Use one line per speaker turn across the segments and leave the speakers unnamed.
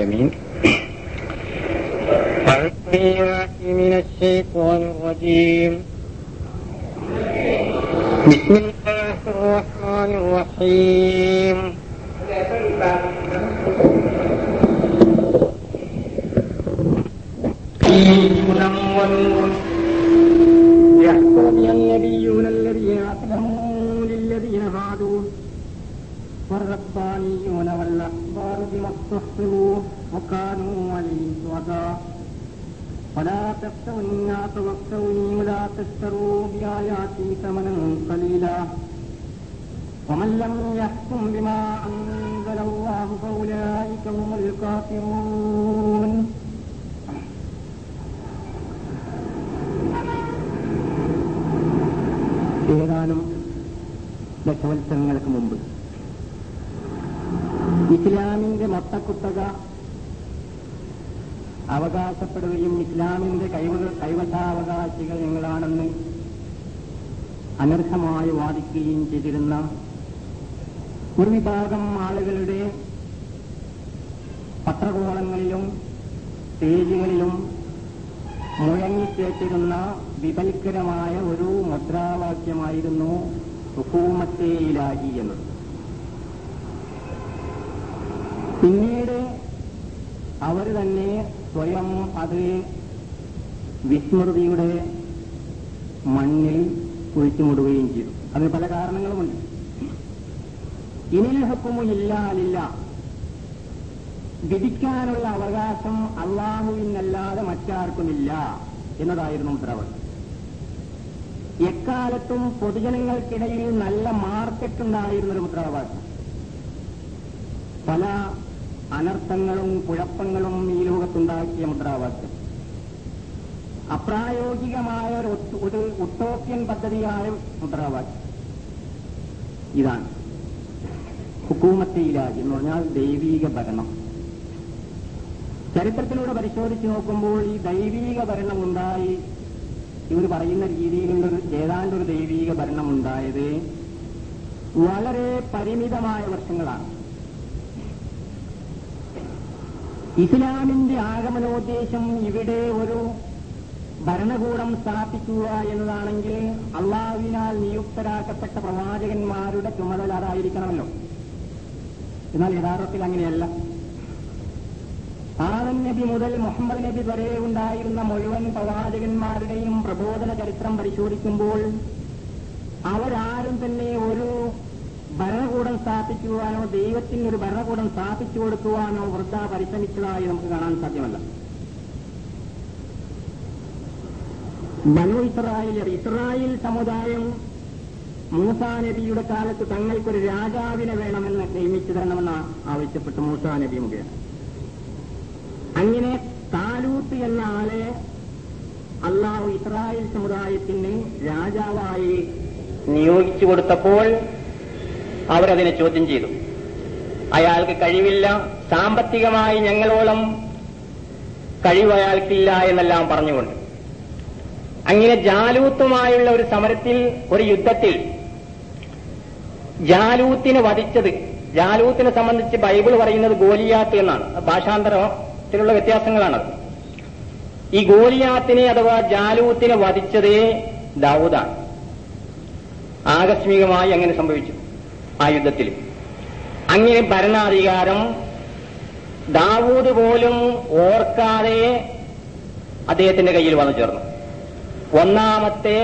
العالمين أعوذ بالله من الشيطان الرجيم بسم الله الرحمن الرحيم هدى ونور يحكم بها النبيون الذين أسلموا للذين هادوا والربانيون والأحبار بما استحفظوا وكانوا عليهم شهداء ولا تخشوا الناس واخشوني ولا تشتروا بآياتي ثمنا قليلا ومن لم يحكم بما أنزل الله فأولئك هم الكافرون ഏതാനും ദശവത്സരങ്ങൾക്ക് മുമ്പ് ഇസ്ലാമിന്റെ മൊത്തക്കുത്തക അവകാശപ്പെടുകയും ഇസ്ലാമിന്റെ കൈവ കൈവശാവകാശികൾ ഞങ്ങളാണെന്ന് അനർഹമായി വാദിക്കുകയും ചെയ്തിരുന്ന ഒരു വിഭാഗം ആളുകളുടെ പത്രകോളങ്ങളിലും പേജുകളിലും മുഴങ്ങിക്കേട്ടിരുന്ന വിപൽക്കരമായ ഒരു മുദ്രാവാക്യമായിരുന്നു ഹുക്കൂമത്തെ ഇലാഹി എന്നത് പിന്നീട് അവർ തന്നെ സ്വയം അത് വിസ്മൃതിയുടെ മണ്ണിൽ കുഴിച്ചുമൂടുകയും ചെയ്തു അതിന് പല കാരണങ്ങളുമുണ്ട് ഇനിൽ ഹക്കുമു ഇല്ലാലില്ല വിധിക്കാനുള്ള അവകാശം അള്ളാഹുവിനല്ലാതെ മറ്റാർക്കുമില്ല എന്നതായിരുന്നു മുദ്രാവാക്യം എക്കാലത്തും പൊതുജനങ്ങൾക്കിടയിൽ നല്ല മാർക്കറ്റ് ഉണ്ടായിരുന്നൊരു മുദ്രാവാക്യം പല അനർത്ഥങ്ങളും കുഴപ്പങ്ങളും ഈ ലോകത്തുണ്ടാക്കിയ മുദ്രാവാക്യം അപ്രായോഗികമായ ഒരു ഒത്ത്- ഒരു ഉട്ടോപ്യൻ പദ്ധതിയായ മുദ്രാവാക്യം ഇതാണ് ഹുക്കൂമത്തെ ഇലാജ് എന്ന് പറഞ്ഞാൽ ദൈവീക ഭരണം ചരിത്രത്തിലൂടെ പരിശോധിച്ച് നോക്കുമ്പോൾ ഈ ദൈവീക ഭരണം ഉണ്ടായി ഇവർ പറയുന്ന രീതിയിലുള്ളൊരു ഏതാണ്ട് ഒരു ദൈവീക ഭരണം ഉണ്ടായത് വളരെ പരിമിതമായ വർഷങ്ങളാണ് ഇസ്ലാമിന്റെ ആഗമനോദ്ദേശം ഇവിടെ ഒരു ഭരണകൂടം സ്ഥാപിക്കുക എന്നതാണെങ്കിൽ അള്ളാഹുവിനാൽ നിയുക്തരാക്കപ്പെട്ട പ്രവാചകന്മാരുടെ ചുമതല അതായിരിക്കണമല്ലോ എന്നാൽ യഥാർത്ഥത്തിൽ അങ്ങനെയല്ല ആദം നബി മുതൽ മുഹമ്മദ് നബി വരെ ഉണ്ടായിരുന്ന മുഴുവൻ പ്രവാചകന്മാരുടെയും പ്രബോധന ചരിത്രം പരിശോധിക്കുമ്പോൾ അവരാരും തന്നെ ഒരു ഭരണകൂടം സ്ഥാപിക്കുവാനോ ദൈവത്തിന് ഒരു ഭരണകൂടം സ്ഥാപിച്ചു കൊടുക്കുവാനോ വൃദ്ധ പരിശ്രമിച്ചതായി നമുക്ക് കാണാൻ സാധ്യമല്ല ബനു ഇസ്രായേൽ ഇസ്രായേൽ സമുദായം മൂസാ നബിയുടെ കാലത്ത് തങ്ങൾക്കൊരു രാജാവിനെ വേണമെന്ന് നിയമിച്ചു തരണമെന്ന് ആവശ്യപ്പെട്ടു മൂസാ നബി മുഖേന അങ്ങനെ താലൂത്ത് എന്ന ആളെ അള്ളാഹു ഇസ്രായേൽ സമുദായത്തിന് രാജാവായി നിയോഗിച്ചു കൊടുത്തപ്പോൾ അവരതിനെ ചോദ്യം ചെയ്തു അയാൾക്ക് കഴിവില്ല സാമ്പത്തികമായി ഞങ്ങളോളം കഴിവ് അയാൾക്കില്ല എന്നെല്ലാം പറഞ്ഞുകൊണ്ട് അങ്ങനെ ജാലൂത്തുമായുള്ള ഒരു സമരത്തിൽ ഒരു യുദ്ധത്തിൽ ജാലൂത്തിനെ വധിച്ചത് ജാലൂത്തിനെ സംബന്ധിച്ച് ബൈബിൾ പറയുന്നത് ഗോലിയാത്ത് എന്നാണ് അത് ഭാഷാന്തരത്തിലുള്ള വ്യത്യാസങ്ങളാണത് ഈ ഗോലിയാത്തിനെ അഥവാ ജാലൂത്തിനെ വധിച്ചത് ദാവൂദാണ് ആകസ്മികമായി അങ്ങനെ സംഭവിച്ചു ആ യുദ്ധത്തിൽ അങ്ങനെ ഭരണാധികാരം ദാവൂദ് പോലും ഓർക്കാതെ അദ്ദേഹത്തിന്റെ കയ്യിൽ വന്നു ചേർന്നു ഒന്നാമത്തെ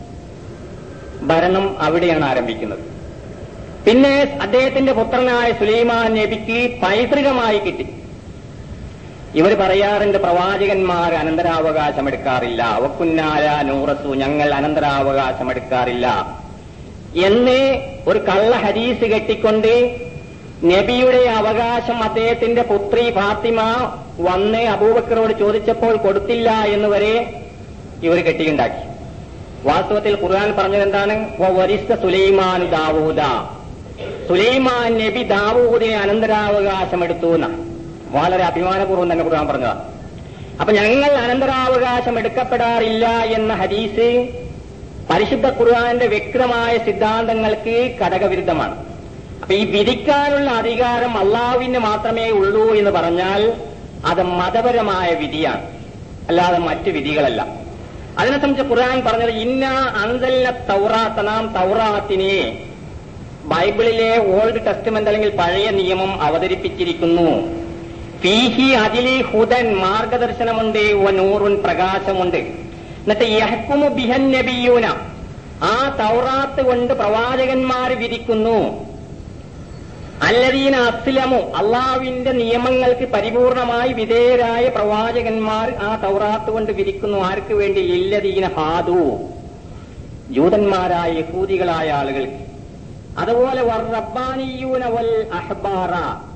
ഭരണം അവിടെയാണ് ആരംഭിക്കുന്നത് പിന്നെ അദ്ദേഹത്തിന്റെ പുത്രനായ സുലൈമാൻ നബിക്ക് പൈതൃകമായി കിട്ടി ഇവർ പറയാറുണ്ട് പ്രവാചകന്മാർ അനന്തരാവകാശം എടുക്കാറില്ല അവക്കുന്നാല നൂറത്തു ഞങ്ങൾ അനന്തരാവകാശം എടുക്കാറില്ല എന്ന് ഒരു കള്ള ഹരീസ് കെട്ടിക്കൊണ്ട് നബിയുടെ അവകാശം അദ്ദേഹത്തിന്റെ പുത്രി ഫാത്തിമ വന്ന് അബൂബക്കറോട് ചോദിച്ചപ്പോൾ കൊടുത്തില്ല എന്ന് വരെ ഇവർ കെട്ടിയുണ്ടാക്കി വാസ്തവത്തിൽ ഖുർആൻ പറഞ്ഞത് എന്താണ് വരിസ്ഥ സുലൈമാനു ദാവൂദ സുലൈമാൻ നബി ദാവൂദിനെ അനന്തരാവകാശം എടുത്തു എന്നാണ് വളരെ അഭിമാനപൂർവ്വം തന്നെ ഖുർആൻ പറഞ്ഞതാണ് അപ്പൊ ഞങ്ങൾ അനന്തരാവകാശം എടുക്കപ്പെടാറില്ല എന്ന ഹദീസ് പരിശുദ്ധ ഖുർആന്റെ വ്യക്തമായ സിദ്ധാന്തങ്ങൾക്ക് ഘടകവിരുദ്ധമാണ് അപ്പൊ ഈ വിധിക്കാനുള്ള അധികാരം അള്ളാഹുവിന് മാത്രമേ ഉള്ളൂ എന്ന് പറഞ്ഞാൽ അത് മതപരമായ വിധിയാണ് അല്ലാതെ മറ്റു വിധികളല്ല അതിനെ സംബന്ധിച്ച് ഖുർആൻ പറഞ്ഞത് ഇന്ന അന്തല്ല തൗറാത്ത നാം തൗറാത്തിനെ ബൈബിളിലെ ഓൾഡ് ടെസ്റ്റ്മെന്റ് അല്ലെങ്കിൽ പഴയ നിയമം അവതരിപ്പിച്ചിരിക്കുന്നു ഫീഹി അതിലി ഹുദൻ മാർഗദർശനമുണ്ട് വ നൂറുൻ പ്രകാശമുണ്ട് എന്നിട്ട് യഹ്കുമു ബിഹൻ നബിയൂന ആ തൗറാത്ത് കൊണ്ട് പ്രവാചകന്മാർ വിധിക്കുന്നു അല്ലദീന അസ്ലമു അള്ളാവിന്റെ നിയമങ്ങൾക്ക് പരിപൂർണമായി വിധേയരായ പ്രവാചകന്മാർ ആ തൗറാത്ത് കൊണ്ട് വിധിക്കുന്നു ആർക്ക് വേണ്ടി ഇല്ലദീന ഹാദു ജൂതന്മാരായ യഹൂദികളായ ആളുകൾക്ക് അതുപോലെ വർ റബ്ബാനിയൂന വൽ അഹ്ബാറ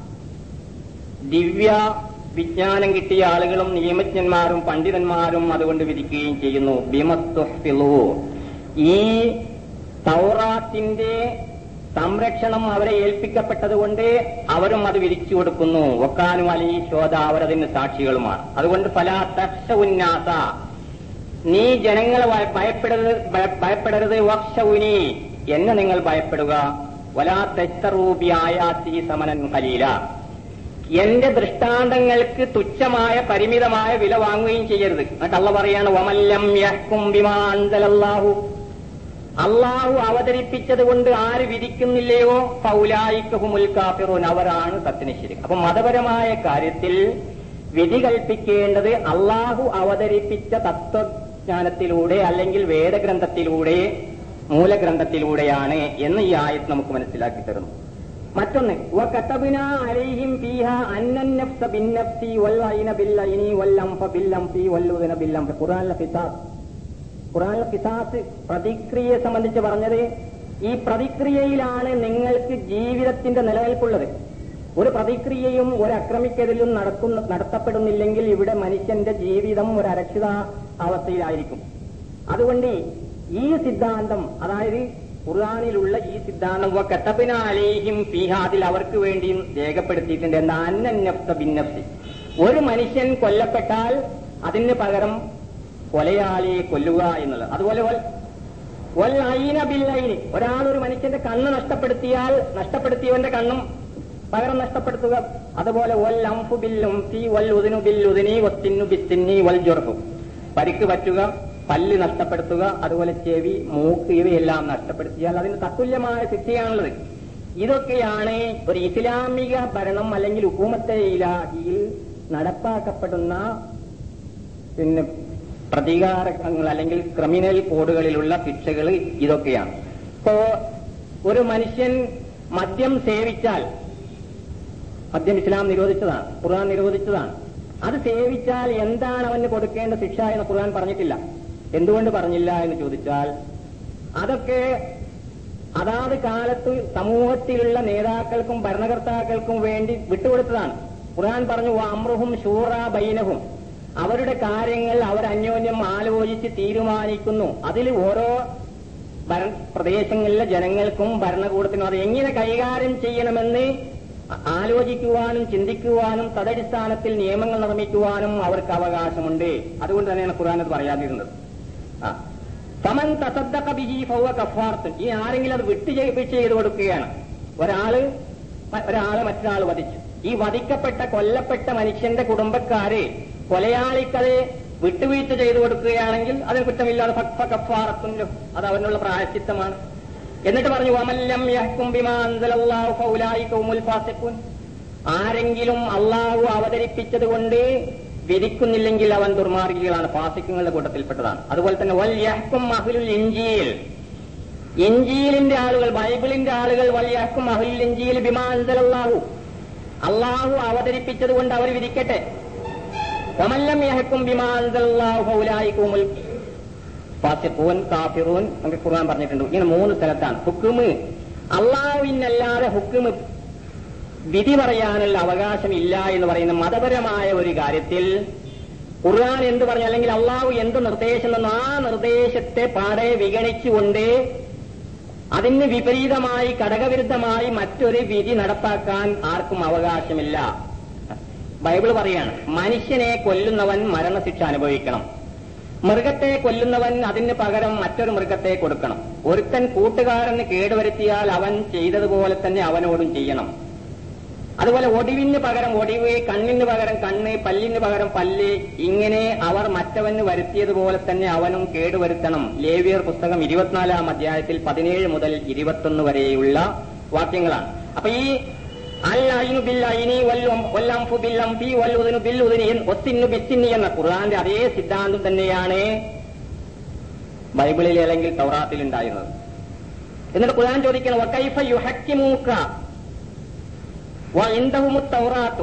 ദിവ്യ വിജ്ഞാനം കിട്ടിയ ആളുകളും നിയമജ്ഞന്മാരും പണ്ഡിതന്മാരും അതുകൊണ്ട് വിധിക്കുകയും ചെയ്യുന്നു ബിമസ്തുഹ്ഫിളു ഈ തൗറാത്തിന്റെ സംരക്ഷണം അവരെ ഏൽപ്പിക്കപ്പെട്ടതുകൊണ്ട് അവരും അത് വിധിച്ചു കൊടുക്കുന്നു ഒക്കാനും അലി ശോധ അവരതിന് സാക്ഷികളുമാണ് അതുകൊണ്ട് പല തക്ഷ ഉന്നാസ നീ ജനങ്ങളെ ഭയ- ഭയപ്പെടരുത് ഭയ- ഭയപ്പെടരുത് വക്ഷൗനി എന്നെ നിങ്ങൾ ഭയപ്പെടുക വലാ തെച്ചറൂപി ആയാത്തി സമനൻ കലീല എന്റെ ദൃഷ്ടാന്തങ്ങൾക്ക് തുച്ഛമായ പരിമിതമായ വില വാങ്ങുകയും ചെയ്യരുത് എന്നിട്ട് അള്ള പറയാണ് വമല്ലം യഹ്കും ബിമാ അൻസലല്ലാഹു അള്ളാഹു അവതരിപ്പിച്ചത് കൊണ്ട് ആര് വിധിക്കുന്നില്ലയോ ഫൗലായിക്കഹുമുൽ കാഫിറൂൻ അവരാണ് സത്യനിശ്ചരി അപ്പൊ മതപരമായ കാര്യത്തിൽ വിധി കൽപ്പിക്കേണ്ടത് അള്ളാഹു അവതരിപ്പിച്ച തത്വജ്ഞാനത്തിലൂടെ അല്ലെങ്കിൽ വേദഗ്രന്ഥത്തിലൂടെ മൂലഗ്രന്ഥത്തിലൂടെയാണ് എന്ന് ഈ ആയത്ത് നമുക്ക് മനസ്സിലാക്കി തരുന്നു മറ്റൊന്ന് വകതബ്ന അലൈഹിം ഫീഹ അന്നൻ നഫ്സ ബിന്നഫ്സി വൽ ഐന ബിൽ ഐനി വൽ അംഫ ബിൽ അംഫി വൽ ഉദന ബിൽ അംഫി ഖുർആനിലെ കിതാബ് ഖുറാനിലെ കിസാസ് പ്രതിക്രിയയെ സംബന്ധിച്ച് പറഞ്ഞത് ഈ പ്രതിക്രിയയിലാണ് നിങ്ങൾക്ക് ജീവിതത്തിന്റെ നിലനിൽപ്പുള്ളത് ഒരു പ്രതിക്രിയയും ഒരു അക്രമിക്കലിലും നടക്കുന്ന നടത്തപ്പെടുന്നില്ലെങ്കിൽ ഇവിടെ മനുഷ്യന്റെ ജീവിതം ഒരു അരക്ഷിത അവസ്ഥയിലായിരിക്കും അതുകൊണ്ട് ഈ സിദ്ധാന്തം അതായത് ഖുർആാനിലുള്ള ഈ സിദ്ധാന്തം കെട്ടപ്പിന അലേഹിം ഫിഹാദിൽ അവർക്ക് വേണ്ടിയും രേഖപ്പെടുത്തിയിട്ടുണ്ട് എന്താ അന്നന്നഫ്സ ഭിന്നഫ്സി ഒരു മനുഷ്യൻ കൊല്ലപ്പെട്ടാൽ അതിന് പകരം കൊലയാളിയെ കൊല്ലുക എന്നുള്ളത് അതുപോലെ വൽ- വൽ ഐന ബിൽ ഐനി ഒരാൾ ഒരു മനുഷ്യന്റെ കണ്ണ് നഷ്ടപ്പെടുത്തിയാൽ നഷ്ടപ്പെടുത്തിയവന്റെ കണ്ണും പകരം നഷ്ടപ്പെടുത്തുക അതുപോലെ വൽ അംഫു ബില്ലും തീ വൽ ഉദിനു ബിൽ ഉദിനി വത്തിന്നു ബിത്തിന്നി വൽ ജുർഹു പരിക്ക് പറ്റുക പല്ല് നഷ്ടപ്പെടുത്തുക അതുപോലെ ചെവി മൂക്ക് ഇവയെല്ലാം നഷ്ടപ്പെടുത്തിയാൽ അതിന് തത്തുല്യമായ ശിക്ഷയാണുള്ളത് ഇതൊക്കെയാണ് ഒരു ഇസ്ലാമിക ഭരണം അല്ലെങ്കിൽ ഹുക്കൂമത്തെ ഇലാഹിയിൽ നടപ്പാക്കപ്പെടുന്ന പിന്നെ പ്രതികാരങ്ങൾ അല്ലെങ്കിൽ ക്രിമിനൽ കോഡുകളിലുള്ള ശിക്ഷകൾ ഇതൊക്കെയാണ് ഇപ്പോ ഒരു മനുഷ്യൻ മദ്യം സേവിച്ചാൽ മദ്യം ഇസ്ലാം നിരോധിച്ചതാണ് ഖുർആൻ നിരോധിച്ചതാണ് അത് സേവിച്ചാൽ എന്താണ് അവന് കൊടുക്കേണ്ട ശിക്ഷ എന്ന് ഖുർആൻ പറഞ്ഞിട്ടില്ല എന്തുകൊണ്ട് പറഞ്ഞില്ല എന്ന് ചോദിച്ചാൽ അതൊക്കെ അതാത് കാലത്ത് സമൂഹത്തിലുള്ള നേതാക്കൾക്കും ഭരണകർത്താക്കൾക്കും വേണ്ടി വിട്ടുകൊടുത്തതാണ് ഖുർആൻ പറഞ്ഞു അമ്രുഹും ഷൂറ ബൈനഹും അവരുടെ കാര്യങ്ങൾ അവർ അന്യോന്യം ആലോചിച്ച് തീരുമാനിക്കുന്നു അതിൽ ഓരോ ഭരണ പ്രദേശങ്ങളിലെ ജനങ്ങൾക്കും ഭരണകൂടത്തിനും അത് എങ്ങനെ കൈകാര്യം ചെയ്യണമെന്ന് ആലോചിക്കുവാനും ചിന്തിക്കുവാനും തദടിസ്ഥാനത്തിൽ നിയമങ്ങൾ നിർമ്മിക്കുവാനും അവർക്ക് അവകാശമുണ്ട് അതുകൊണ്ട് തന്നെയാണ് ഖുർആൻ അത് പറയാതിരുന്നത് ആ സമൻ തസദ്ദഖ ബിഹി ഫഹുവ കഫാർത്ത് ഈ ആരെങ്കിലും അത് വിട്ടു ചെയ്യിപ്പിച്ച് ചെയ്തു കൊടുക്കുകയാണ് ഒരാള് മ- ഒരാളെ മറ്റൊരാൾ വധിച്ചു ഈ വധിക്കപ്പെട്ട കൊല്ലപ്പെട്ട മനുഷ്യന്റെ കുടുംബക്കാര് കൊലയാളിക്കത് വിട്ടുവീഴ്ച ചെയ്തു കൊടുക്കുകയാണെങ്കിൽ അതിന് കുറ്റമില്ലാതെ ഫക്ഫ കഫാറത്തുല്ലോ അത് അവനുള്ള പ്രായശ്ചിത്തമാണ് എന്നിട്ട് പറഞ്ഞു വമല്ലം യഹ്കും ബിമാ അൻസലല്ലാഹു ഫൗലായിക ഹുമുൽ ഫാസിഖൂൻ ആരെങ്കിലും അള്ളാഹു അവതരിപ്പിച്ചത് കൊണ്ട് വിധിക്കുന്നില്ലെങ്കിൽ അവൻ ദുർമാർഗികളാണ് ഫാസിക്കങ്ങളുടെ കൂട്ടത്തിൽപ്പെട്ടതാണ് അതുപോലെ തന്നെ വൽ യഹ്കും അഹ്ലുൽ ഇഞ്ചീൽ ഇഞ്ചീലിന്റെ ആളുകൾ ബൈബിളിന്റെ ആളുകൾ വൽ യഹ്കും അഹ്ലുൽ ഇഞ്ചീൽ ബിമാ അൻസലല്ലാഹു അള്ളാഹു അവതരിപ്പിച്ചത് കൊണ്ട് അവർ വിധിക്കട്ടെ വമല്ലം യഹ്കും ബിമാ അൻസലല്ലാഹു ഫൗലായിക ഹുമുൽ ഫാസിഖൂൻ കാഫിറൂൻ നമുക്ക് ഖുർആൻ പറഞ്ഞിട്ടുണ്ട് ഇങ്ങനെ മൂന്ന് സ്ഥലത്താണ് ഹുക്കുമ് അള്ളാഹുവിനല്ലാതെ ഹുക്കുമ് വിധി പറയാനുള്ള അവകാശമില്ല എന്ന് പറയുന്ന മതപരമായ ഒരു കാര്യത്തിൽ ഖുർആൻ എന്ത് പറഞ്ഞു അല്ലെങ്കിൽ അള്ളാഹു എന്ത് നിർദ്ദേശം തന്നു ആ നിർദ്ദേശത്തെ പാടെ വിഗണിച്ചുകൊണ്ട് അതിന് വിപരീതമായി ഘടകവിരുദ്ധമായി മറ്റൊരു വിധി നടപ്പാക്കാൻ ആർക്കും അവകാശമില്ല ബൈബിൾ പറയാണ് മനുഷ്യനെ കൊല്ലുന്നവൻ മരണശിക്ഷ അനുഭവിക്കണം മൃഗത്തെ കൊല്ലുന്നവൻ അതിന് പകരം മറ്റൊരു മൃഗത്തെ കൊടുക്കണം ഒരുത്തൻ കൂട്ടുകാരന് കേടുവരുത്തിയാൽ അവൻ ചെയ്തതുപോലെ തന്നെ അവനോടും ചെയ്യണം അതുപോലെ ഒടിവിന് പകരം ഒടിവ് കണ്ണിന് പകരം കണ്ണ് പല്ലിന് പകരം പല്ല് ഇങ്ങനെ അവർ മറ്റവന് വരുത്തിയതുപോലെ തന്നെ അവനും കേടുവരുത്തണം ലേവിയർ പുസ്തകം ഇരുപത്തിനാലാം അധ്യായത്തിൽ പതിനേഴ് മുതൽ ഇരുപത്തൊന്ന് വരെയുള്ള വാക്യങ്ങളാണ് അപ്പൊ ഈ അൽ അയിനു ബിൽ അയിനി വല്ലംഫു ബിൽ അംഫി വല്ലുദിനു ബിൽ ഉദിനി ഒത്തിനു ബിത്തിനി എന്ന ഖുർആന്റെ അതേ സിദ്ധാന്തം തന്നെയാണ് ബൈബിളിൽ അല്ലെങ്കിൽ തൗറാത്തിൽ ഉണ്ടായിരുന്നത് എന്നിട്ട് ഖുർആൻ ചോദിക്കണം വക്കൈഫ യുഹക്കിമൂക്ക وعندهم التوراة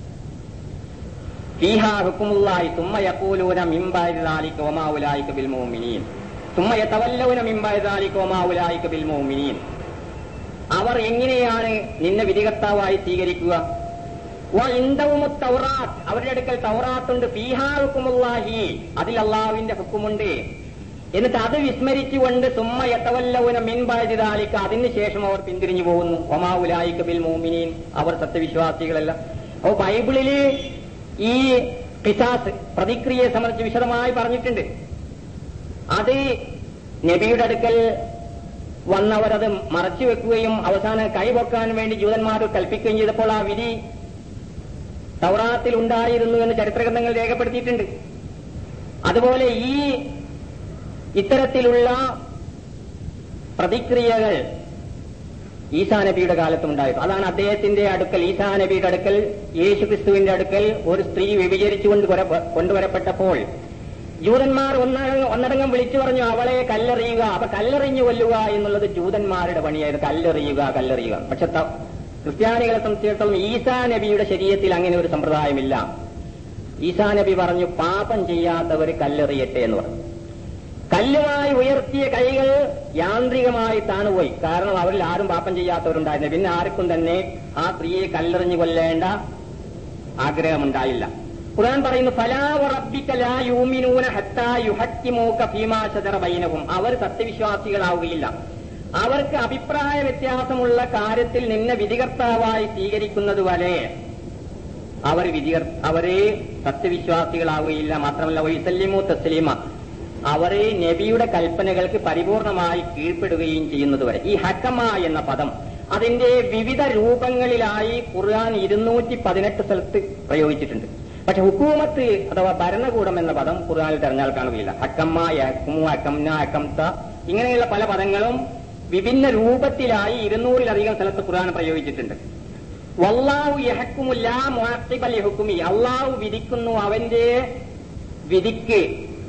فيها حكم الله ثم يقولون من بعد ذلك وما أولئك بالمؤمنين ثم يتولون من بعد ذلك وما أولئك بالمؤمنين അവർ എങ്ങനെയാണ് നിന്നെ വിധികർത്താവായി സ്വീകരിക്കുക ഇന്ദവും തൗറാത്ത് അവരുടെ അടുക്കൽ തൗറാത്തുണ്ട് ഫീഹാ ഹുക്കുമുല്ലാഹി അതിൽ അള്ളാഹുവിന്റെ ഹുക്കുമുണ്ട് എന്നിട്ട് അത് വിസ്മരിച്ചുകൊണ്ട് സുമ്മ യത്തവല്ലവുന മിൻബാജിതാലിക്ക അതിനുശേഷം അവർ പിന്തിരിഞ്ഞു പോകുന്നു ഒമാ ഉലായിക്ക ബിൽ മോമിനീൻ അവർ സത്യവിശ്വാസികളല്ല അപ്പൊ ബൈബിളില് ഈ പിശാസ് പ്രതിക്രിയയെ സംബന്ധിച്ച് വിശദമായി പറഞ്ഞിട്ടുണ്ട് അത് നബിയുടെ അടുക്കൽ വന്നവരത് മറച്ചു വെക്കുകയും അവസാനം കൈപൊക്കാൻ വേണ്ടി ജൂതന്മാർ കൽപ്പിക്കുകയും ചെയ്തപ്പോൾ ആ വിധി തൗറാത്തിൽ ഉണ്ടായിരുന്നു എന്ന് ചരിത്രഗ്രന്ഥങ്ങൾ രേഖപ്പെടുത്തിയിട്ടുണ്ട് അതുപോലെ ഈ ഇത്തരത്തിലുള്ള പ്രതിക്രിയകൾ ഈസാ നബിയുടെ കാലത്തുണ്ടായിരുന്നു അതാണ് അദ്ദേഹത്തിന്റെ അടുക്കൽ ഈസാ നബിയുടെ അടുക്കൽ യേശു ക്രിസ്തുവിന്റെ അടുക്കൽ ഒരു സ്ത്രീ വ്യഭിചരിച്ചുകൊണ്ട് കൊണ്ടുവരപ്പെട്ടപ്പോൾ ജൂതന്മാർ ഒന്നടങ്കം ഒന്നടങ്കം വിളിച്ചു പറഞ്ഞു അവളെ കല്ലെറിയുക അപ്പൊ കല്ലെറിഞ്ഞു കൊല്ലുക എന്നുള്ളത് ജൂതന്മാരുടെ പണിയായിരുന്നു കല്ലെറിയുക കല്ലെറിയുക പക്ഷെ ക്രിസ്ത്യാനികളെ സംബന്ധിച്ചിടത്തോളം ഈസാ നബിയുടെ ശരീരത്തിൽ അങ്ങനെ ഒരു സമ്പ്രദായമില്ല ഈസാ നബി പറഞ്ഞു പാപം ചെയ്യാത്തവർ കല്ലെറിയട്ടെ എന്ന് പറഞ്ഞു കല്ലുമായി ഉയർത്തിയ കൈകൾ യാന്ത്രികമായി താണുപോയി കാരണം അവരിൽ ആരും പാപം ചെയ്യാത്തവരുണ്ടായിരുന്നു പിന്നെ ആർക്കും തന്നെ ആ സ്ത്രീയെ കല്ലെറിഞ്ഞു കൊല്ലേണ്ട ആഗ്രഹമുണ്ടായില്ല ഖുർആൻ പറയുന്നു ബൈനഹും അവർ സത്യവിശ്വാസികളാവുകയില്ല അവർക്ക് അഭിപ്രായ വ്യത്യാസമുള്ള കാര്യത്തിൽ നിന്നെ വിധികർത്താവായി സ്വീകരിക്കുന്നത് വരെ അവർ വിധികർ അവരെ സത്യവിശ്വാസികളാവുകയില്ല മാത്രമല്ല വൈസല്യമോ തസ്ലീമ അവരെ നബിയുടെ കൽപ്പനകൾക്ക് പരിപൂർണമായി കീഴ്പ്പെടുകയും ചെയ്യുന്നത് വരെ ഈ ഹക്കമ എന്ന പദം അതിന്റെ വിവിധ രൂപങ്ങളിലായി ഖുർആൻ ഇരുന്നൂറ്റി പതിനെട്ട് സ്ഥലത്ത് പ്രയോഗിച്ചിട്ടുണ്ട് പക്ഷെ ഹുക്കൂമത്ത് അഥവാ ഭരണകൂടം എന്ന പദം ഖുർആനിൽ തെരഞ്ഞാൽ കാണുകയില്ല ഹക്കമ്മ യഹ്കുമു അക്കംന അക്കംത ഇങ്ങനെയുള്ള പല പദങ്ങളും വിഭിന്ന രൂപത്തിലായി ഇരുന്നൂറിലധികം സ്ഥലത്ത് ഖുർആൻ പ്രയോഗിച്ചിട്ടുണ്ട് വല്ലാഹു യഹക്കുമുല്ല മുഅഖിബൽ യഹ്കുമി അള്ളാഹു വിധിക്കുന്നു അവന്റെ വിധിക്ക്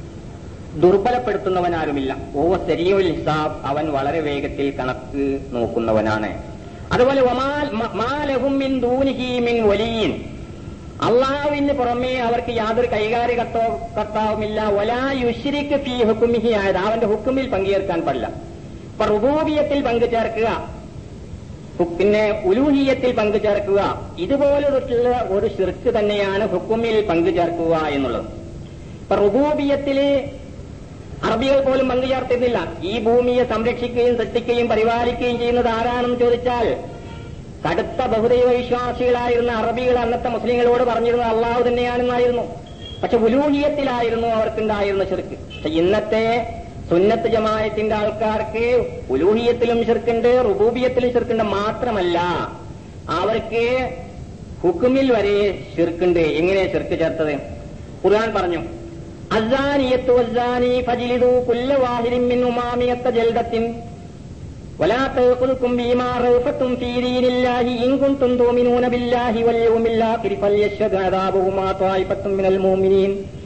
ദുർബലപ്പെടുത്തുന്നവനാരുമില്ല ഓ ശരിയുൽ ഹിസാബ് അവൻ വളരെ വേഗത്തിൽ കണക്ക് നോക്കുന്നവനാണ് അതുപോലെ മാലഹുമിൻ ദൂനിഹീമിൻ വലിയൻ അള്ളാഹുവിന് പുറമേ അവർക്ക് യാതൊരു കൈകാര്യകർത്തോ കർത്താവുമില്ല ഒലാ യുഷിരിക്ക് ഫീ ഹുക്കുമിഹി ആയത് അവന്റെ ഹുക്കുമിൽ പങ്കുചേർക്കാൻ പാടില്ല ഇപ്പൊ റുബൂബിയത്തിൽ പങ്കുചേർക്കുക പിന്നെ ഉലൂഹിയത്തിൽ പങ്കുചേർക്കുക ഇതുപോലുള്ള ഒരു ഷിർക്ക് തന്നെയാണ് ഹുക്കുമിൽ പങ്കുചേർക്കുക എന്നുള്ളത് ഇപ്പൊ റുബൂബിയത്തില് അറബികൾ പോലും പങ്കുചേർത്തിരുന്നില്ല ഈ ഭൂമിയെ സംരക്ഷിക്കുകയും സൃഷ്ടിക്കുകയും പരിപാലിക്കുകയും ചെയ്യുന്നത് ആരാണെന്ന് ചോദിച്ചാൽ കടുത്ത ബഹുദൈവ വിശ്വാസികളായിരുന്ന അറബികൾ അന്നത്തെ മുസ്ലിങ്ങളോട് പറഞ്ഞിരുന്നത് അള്ളാഹു തന്നെയാണെന്നായിരുന്നു പക്ഷെ ഉലൂഹിയത്തിലായിരുന്നു അവർക്കുണ്ടായിരുന്ന ചെറുക്ക് പക്ഷെ ഇന്നത്തെ സുന്നത്ത് ജമായത്തിന്റെ ആൾക്കാർക്ക് ഉലൂഹിയത്തിലും ചെറുക്കുണ്ട് റുബൂബിയത്തിലും ചെറുക്കുണ്ട് മാത്രമല്ല അവർക്ക് ഹുക്കുമിൽ വരെ ചെറുക്കുണ്ട് എങ്ങനെ ചെറുക്ക് ചേർത്തത് ഖുർആൻ പറഞ്ഞു അസാനിയത്ത് വസാനി ഫജിലിദു കുല്ല വാഹിരിൻ മിൻ ഉമാമിയത്ത ജൽദത്തിൻ ولا تأخذكم بما رأفة في دين الله إن كنتم تؤمنون بالله واليوم الآخر فليشهد عذابهما طائفة من المؤمنين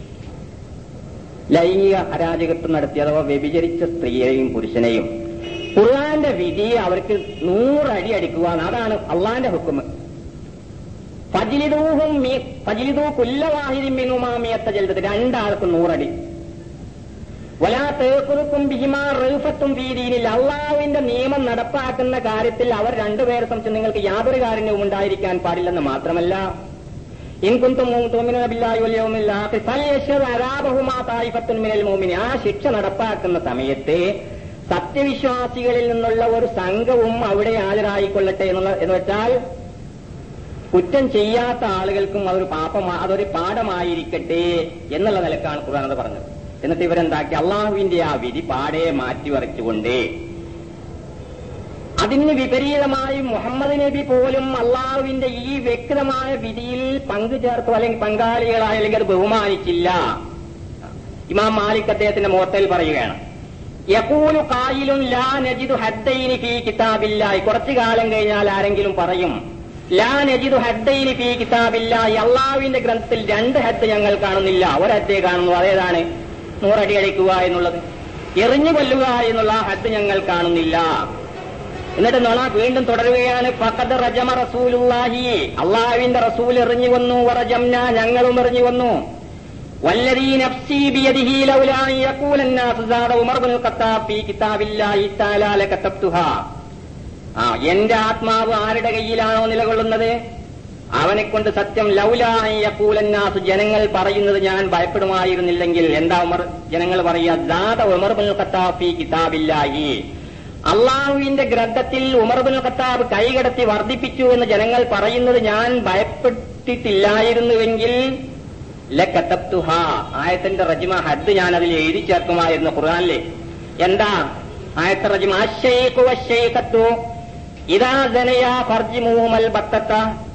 ലൈംഗിക അരാജകത്വം നടത്തി അഥവാ വ്യഭിചരിച്ച സ്ത്രീയെയും പുരുഷനെയും ഖുർആന്റെ വിധി അവർക്ക് നൂറടി അടിക്കുക അതാണ് അള്ളാന്റെ ഹുക്കും ഫജിലിദൂഹും ഫജിലിദൂ കുല്ലവാഹിരി മിനുമാമിയത്ത ജലത്ത് രണ്ടാൾക്കും നൂറടി വലാ തേക്കുറുക്കും ബിഹിമാ റൂഫത്തും വീതിയിലില്ല അള്ളാഹുവിന്റെ നിയമം നടപ്പാക്കുന്ന കാര്യത്തിൽ അവർ രണ്ടുപേരെ സംബന്ധിച്ച് നിങ്ങൾക്ക് യാതൊരു കാരണവും ഉണ്ടായിരിക്കാൻ പാടില്ലെന്ന് മാത്രമല്ല ഇൻകുന്തും ആ ശിക്ഷ നടപ്പാക്കുന്ന സമയത്ത് സത്യവിശ്വാസികളിൽ നിന്നുള്ള ഒരു സംഘവും അവിടെ ഹാജരായിക്കൊള്ളട്ടെ എന്നുള്ള എന്ന് വെച്ചാൽ കുറ്റം ചെയ്യാത്ത ആളുകൾക്കും അതൊരു പാപമാ അതൊരു പാഠമായിരിക്കട്ടെ എന്നുള്ള നിലക്കാണ് ഖുർആൻ അത് പറഞ്ഞത് എന്നിട്ട് ഇവരെന്താക്കി അള്ളാഹുവിന്റെ ആ വിധി പാടെ മാറ്റി വരച്ചുകൊണ്ട് അതിന് വിപരീതമായി മുഹമ്മദ് നബി പോലും അള്ളാഹുവിന്റെ ഈ വ്യക്തമായ വിധിയിൽ പങ്കുചേർത്തു അല്ലെങ്കിൽ പങ്കാളികളായി അല്ലെങ്കിൽ അത് ബഹുമാനിച്ചില്ല ഇമാം മാലിക് അദ്ദേഹത്തിന്റെ മുഖത്തിൽ പറയുകയാണ് യക്കൂലു കായിലും ലാ നജിദു ഹദ്ദൈനി ഫീ കിതാബില്ലായി കുറച്ചു കാലം കഴിഞ്ഞാൽ ആരെങ്കിലും പറയും ലാ നജിദു ഹദ്ദൈനി ഫീ കിതാബില്ലായി അള്ളാഹുവിന്റെ ഗ്രന്ഥത്തിൽ രണ്ട് ഹദ്ദ് ഞങ്ങൾ കാണുന്നില്ല ഒരദ്ദേ കാണുന്നു അതേതാണ് നൂറടി അടിക്കുക എന്നുള്ളത് എറിഞ്ഞു കൊല്ലുക എന്നുള്ള ആ ഹദ്ദ് ഞങ്ങൾ കാണുന്നില്ല എന്നിട്ട് നൊണ വീണ്ടും തുടരുകയാണ് ഫഖദ് റജമ റസൂലുള്ളാഹി അള്ളാഹുവിന്റെ റസൂൽ എറിഞ്ഞു വന്നു വറജംന ഞങ്ങളും എറിഞ്ഞു വന്നു والذي نفسي بيده لولا أن يقول الناس زاد عمر بن الخطاب في كتاب الله تعالى لكتبتها ആ എന്റെ ആത്മാവ് ആരുടെ കയ്യിലാണോ നിലകൊള്ളുന്നത് അവനെ കൊണ്ട് സത്യം ലൗലാസു ജനങ്ങൾ പറയുന്നത് ഞാൻ ഭയപ്പെടുമായിരുന്നില്ലെങ്കിൽ എന്താ ഉമർ ജനങ്ങൾ പറയുക ദാത ഉമർ ബിൻ ഖത്താഫി കിതാബില്ലാഹി അള്ളാഹുവിന്റെ ഗ്രന്ഥത്തിൽ ഉമർ ബിൻ ഖത്താബ് കൈകടത്തി വർദ്ധിപ്പിച്ചു എന്ന് ജനങ്ങൾ പറയുന്നത് ഞാൻ ഭയപ്പെട്ടിട്ടില്ലായിരുന്നുവെങ്കിൽ ലക്കത്തബ്തുഹ ആയത്തിന്റെ റജിമ ഹദ് ഞാൻ അതിൽ എഴുതി ചേർക്കുമായിരുന്നു ഖുർആനിലെ എന്താ ആയത്തെ റജിമ അശ്ശൈഖു വശ്ശൈഖത്തു ഇതാ ജനയാ ഫർജിമൂമൽ ബത്തത്ത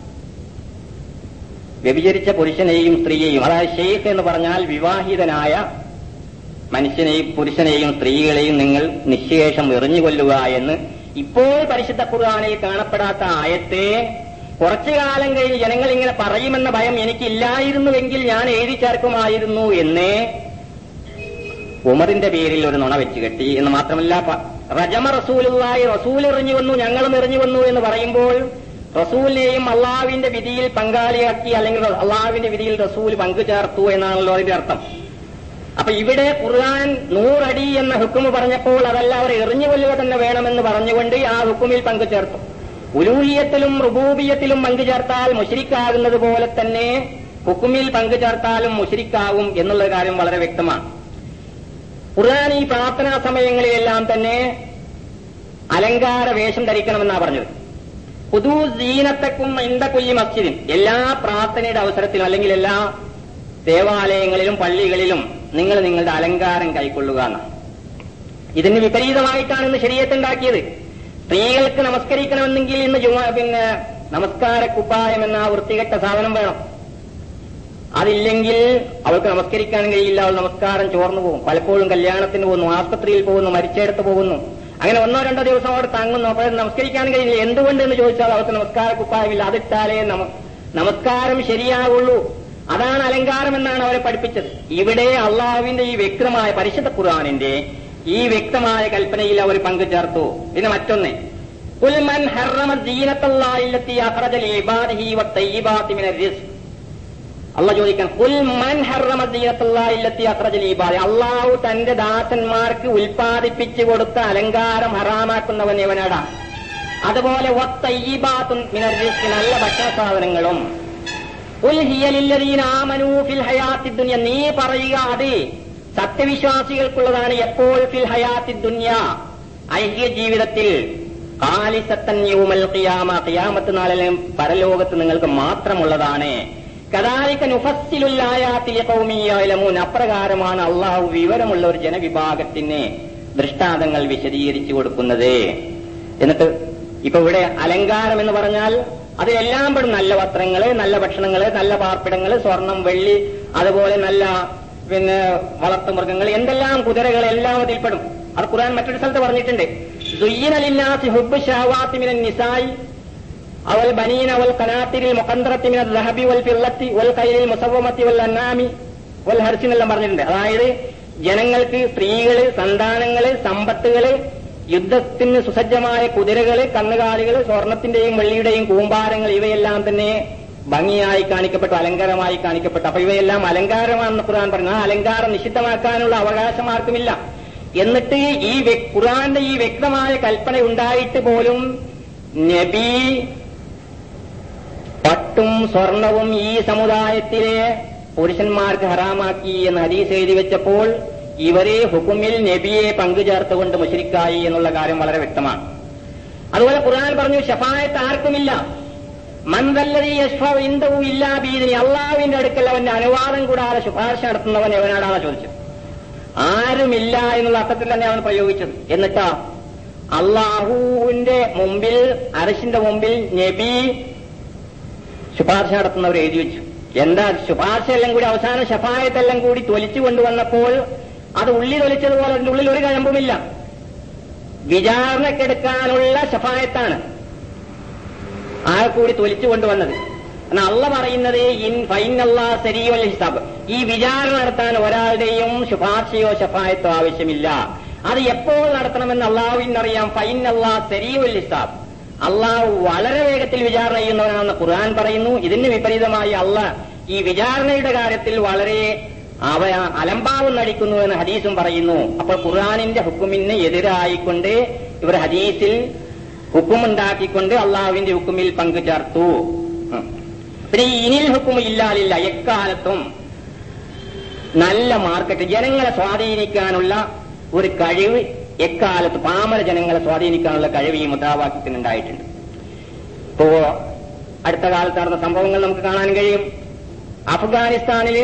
വ്യഭിചരിച്ച പുരുഷനെയും സ്ത്രീയെയും അതായത് ഷെയ്ഖ് എന്ന് പറഞ്ഞാൽ വിവാഹിതനായ മനുഷ്യനെയും പുരുഷനെയും സ്ത്രീകളെയും നിങ്ങൾ നിശേഷം എറിഞ്ഞുകൊല്ലുക എന്ന് ഇപ്പോൾ പരിശുദ്ധ ഖുർആാനിൽ കാണപ്പെടാത്ത ആയത്തെ കുറച്ചു കാലം കഴിഞ്ഞ് ജനങ്ങൾ ഇങ്ങനെ പറയുമെന്ന ഭയം എനിക്കില്ലായിരുന്നുവെങ്കിൽ ഞാൻ എഴുതി ചേർക്കുമായിരുന്നു എന്ന് ഉമറിന്റെ പേരിൽ ഒരു നുണ വെച്ച് കെട്ടി എന്ന് മാത്രമല്ല പ- റജമ റസൂലുള്ളായി റസൂൽ എറിഞ്ഞു വന്നു ഞങ്ങളും എറിഞ്ഞു വന്നു എന്ന് പറയുമ്പോൾ റസൂലിനെയും അള്ളാവിന്റെ വിധിയിൽ പങ്കാളിയാക്കി അല്ലെങ്കിൽ അള്ളാവിന്റെ വിധിയിൽ റസൂൽ പങ്കുചേർത്തു എന്നാണല്ലോ അതിന്റെ അർത്ഥം അപ്പൊ ഇവിടെ ഖുർആൻ നൂറടി എന്ന ഹുക്കുമ് പറഞ്ഞപ്പോൾ അതല്ല അവർ എറിഞ്ഞു കൊല്ലുക തന്നെ വേണമെന്ന് പറഞ്ഞുകൊണ്ട് ആ ഹുക്കുമിൽ പങ്കുചേർത്തു ഉലൂഹിയത്തിലും റുബൂബിയത്തിലും പങ്കുചേർത്താൽ മുഷരിക്കാകുന്നത് പോലെ തന്നെ ഹുക്കുമിൽ പങ്കുചേർത്താലും മുഷരിക്കാവും എന്നുള്ള കാര്യം വളരെ വ്യക്തമാണ് ഖുർആൻ ഈ പ്രാർത്ഥനാ സമയങ്ങളിലെല്ലാം തന്നെ അലങ്കാര വേഷം ധരിക്കണമെന്നാ പറഞ്ഞത് പുതു ജീനത്തക്കും ഇന്ത കൊല്ലി മസ്ജിദിൻ എല്ലാ പ്രാർത്ഥനയുടെ അവസരത്തിലും അല്ലെങ്കിൽ എല്ലാ ദേവാലയങ്ങളിലും പള്ളികളിലും നിങ്ങൾ നിങ്ങളുടെ അലങ്കാരം കൈക്കൊള്ളുക എന്നാണ് ഇതിന് വിപരീതമായിട്ടാണ് ഇന്ന് ശരീരത്തുണ്ടാക്കിയത് സ്ത്രീകൾക്ക് നമസ്കരിക്കണമെന്നെങ്കിൽ ഇന്ന് ജുമാ പിന്നെ നമസ്കാര കുപ്പായം എന്ന ആ വൃത്തികെട്ട സാധനം വേണം അതില്ലെങ്കിൽ അവൾക്ക് നമസ്കരിക്കാൻ കഴിയില്ല അവൾ നമസ്കാരം ചോർന്നു പോകും പലപ്പോഴും കല്യാണത്തിന് പോകുന്നു ആസ്പത്രിയിൽ പോകുന്നു മരിച്ചെടുത്ത് പോകുന്നു അങ്ങനെ ഒന്നോ രണ്ടോ ദിവസം അവിടെ തങ്ങുന്നു അപ്പോൾ നമസ്കരിക്കാൻ കഴിയില്ല എന്തുകൊണ്ട് എന്ന് ചോദിച്ചാൽ അവർക്ക് നമസ്കാര കുപ്പായമില്ല അതിട്ടാലേ നമ നമസ്കാരം ശരിയാവുള്ളൂ അതാണ് അലങ്കാരം എന്നാണ് അവരെ പഠിപ്പിച്ചത് ഇവിടെ അള്ളാഹുവിന്റെ ഈ വ്യക്തമായ പരിശുദ്ധ ഖുർആാനിന്റെ ഈ വ്യക്തമായ കൽപ്പനയിൽ അവർ പങ്കുചേർത്തു പിന്നെ മറ്റൊന്ന് قل من حرم زينة الله التي أخرج لعباده والطيبات من الرزق അള്ളാഹ് ചോദിക്കാൻ കുൽ മൻ ഹറമ ദീനത്തുല്ലാഹി ഇല്ലത്തി അഖ്റജൽ ഇബാദി അള്ളാഹു തന്റെ ദാസന്മാർക്ക് ഉൽപ്പാദിപ്പിച്ചു കൊടുത്ത അലങ്കാരം ഹറാമാക്കുന്നവൻ എവനാടാ അതുപോലെ വത്തയ്യിബാത്തുൻ മിനർ റിസ്കി നല്ല ഭക്ഷണ സാധനങ്ങളും ഉൽ ഹിയ ലില്ലദീന ആമനൂ ഫിൽ ഹയാത്തി ദുനിയ നീ പറയുക അത് സത്യവിശ്വാസികൾക്കുള്ളതാണ് എപ്പോൾ ഫിൽ ഹയാത്തി ദുനിയ ഐഹിക ജീവിതത്തിൽ കാലിസത്തൻ യൗമൽ ഖിയാമ ഖിയാമത്ത് നാളിലും പരലോകത്ത് നിങ്ങൾക്ക് മാത്രമുള്ളതാണ് കദാലിക്ക നുഫസ്സിലുല്ലായാത്തിൽ കൗമിയായാലമൂൻ അപ്രകാരമാണ് അള്ളാഹു വിവരമുള്ള ഒരു ജനവിഭാഗത്തിന് ദൃഷ്ടാന്തങ്ങൾ വിശദീകരിച്ചു കൊടുക്കുന്നത് എന്നിട്ട് ഇപ്പൊ ഇവിടെ അലങ്കാരം എന്ന് പറഞ്ഞാൽ അതിലെല്ലാം പെടും നല്ല വസ്ത്രങ്ങള് നല്ല ഭക്ഷണങ്ങള് നല്ല പാർപ്പിടങ്ങള് സ്വർണം വെള്ളി അതുപോലെ നല്ല പിന്നെ വളർത്തുമൃഗങ്ങൾ എന്തെല്ലാം കുതിരകൾ എല്ലാം അതിൽപ്പെടും അത് ഖുർആൻ മറ്റൊരു സ്ഥലത്ത് പറഞ്ഞിട്ടുണ്ട് സുയ്യിന ലിന്നാസി ഹുബ്ബ് ഷഹവാത്തി മിനൻ നിസായി അവൽ ബനീന വൽ കനാത്തിരിൽ മുഖന്തറത്തി മിന ദഹബി വൽ ഫിള്ളത്തി വൽ കൈലിൽ മുസവമത്തി വൽ അന്നാമി വൽ ഹർസി എന്നെല്ലാം പറഞ്ഞിട്ടുണ്ട് അതായത് ജനങ്ങൾക്ക് സ്ത്രീകള് സന്താനങ്ങള് സമ്പത്തുകള് യുദ്ധത്തിന് സുസജ്ജമായ കുതിരകള് കന്നുകാലികള് സ്വർണത്തിന്റെയും വെള്ളിയുടെയും കൂമ്പാരങ്ങൾ ഇവയെല്ലാം തന്നെ ഭംഗിയായി കാണിക്കപ്പെട്ടു അലങ്കാരമായി കാണിക്കപ്പെട്ടു അപ്പൊ ഇവയെല്ലാം അലങ്കാരമാണെന്ന് ഖുർആൻ പറഞ്ഞു ആ അലങ്കാരം നിഷിദ്ധമാക്കാനുള്ള അവകാശം ആർക്കുമില്ല എന്നിട്ട് ഈ വ്യ- ഖുർആന്റെ ഈ വ്യക്തമായ കൽപ്പന ഉണ്ടായിട്ട് പോലും നബി പട്ടും സ്വർണവും ഈ സമുദായത്തിലെ പുരുഷന്മാർക്ക് ഹറാമാക്കി എന്ന് ഹദീസ് എഴുതി വെച്ചപ്പോൾ ഇവരെ ഹുക്കുമിൽ നബിയെ പങ്കുചേർത്തുകൊണ്ട് മുഷരിക്കായി എന്നുള്ള കാര്യം വളരെ വ്യക്തമാണ് അതുപോലെ ഖുർആൻ പറഞ്ഞു ഷഫായത്ത് ആർക്കുമില്ല മന്ദല്ലതി യഷ്ഫ ഇന്ദവും ഇല്ലാ ബീദിനി അള്ളാവിന്റെ അടുക്കൽ അവന്റെ അനുവാദം കൂടാതെ ശുപാർശ നടത്തുന്നവൻ എവനാടാണ് ചോദിച്ചത് ആരുമില്ല എന്നുള്ള അർത്ഥത്തിൽ തന്നെ അവൻ പ്രയോഗിച്ചത് എന്നിട്ടാ അള്ളാഹുവിന്റെ മുമ്പിൽ അരശിന്റെ മുമ്പിൽ നബി ശുപാർശ നടത്തുന്നവർ എഴുതി വെച്ചു എന്താ ശുപാർശ എല്ലാം കൂടി അവസാന ഷഫായത്തെല്ലാം കൂടി തൊലിച്ചു കൊണ്ടുവന്നപ്പോൾ അത് ഉള്ളി തൊലിച്ചതുപോലെ അതിന്റെ ഉള്ളിൽ ഒരു കഴമ്പുമില്ല വിചാരണക്കെടുക്കാനുള്ള ഷഫായത്താണ് ആ കൂടി തൊലിച്ചു കൊണ്ടുവന്നത് എന്നാൽ അള്ള പറയുന്നത് ഇൻ ഫൈൻ അള്ളാ സരിയോൽ ഹിസാബ് ഈ വിചാരണ നടത്താൻ ഒരാളുടെയും ശുപാർശയോ ഷഫായത്തോ ആവശ്യമില്ല അത് എപ്പോൾ നടത്തണമെന്ന് അള്ളാഹുവിനറിയാം ഫൈൻ അള്ളാ സരിയോൽ ഹിസാബ് അള്ളാഹു വളരെ വേഗത്തിൽ വിചാരണ ചെയ്യുന്നവനാണെന്ന് ഖുർആൻ പറയുന്നു ഇതിന് വിപരീതമായി അള്ള ഈ വിചാരണയുടെ കാര്യത്തിൽ വളരെ അവ അലംഭാവം നടിക്കുന്നു എന്ന് ഹദീസും പറയുന്നു അപ്പോൾ ഖുർആാനിന്റെ ഹുക്കുമിന് എതിരായിക്കൊണ്ട് ഇവർ ഹദീസിൽ ഹുക്കുമുണ്ടാക്കിക്കൊണ്ട് അള്ളാഹുവിന്റെ ഹുക്കുമിൽ പങ്കുചേർത്തു ഉം. പിന്നെ ഈ ഇനിൽ ഹുക്കും ഇല്ലാലില്ല എക്കാലത്തും നല്ല മാർക്കറ്റ് ജനങ്ങളെ സ്വാധീനിക്കാനുള്ള ഒരു കഴിവ് എക്കാലത്ത് പാമര ജനങ്ങളെ സ്വാധീനിക്കാനുള്ള കഴിവ് ഈ മുദ്രാവാക്യത്തിന് ഉണ്ടായിട്ടുണ്ട് ഇപ്പോ അടുത്ത കാലത്ത് നടന്ന സംഭവങ്ങൾ നമുക്ക് കാണാൻ കഴിയും അഫ്ഗാനിസ്ഥാനില്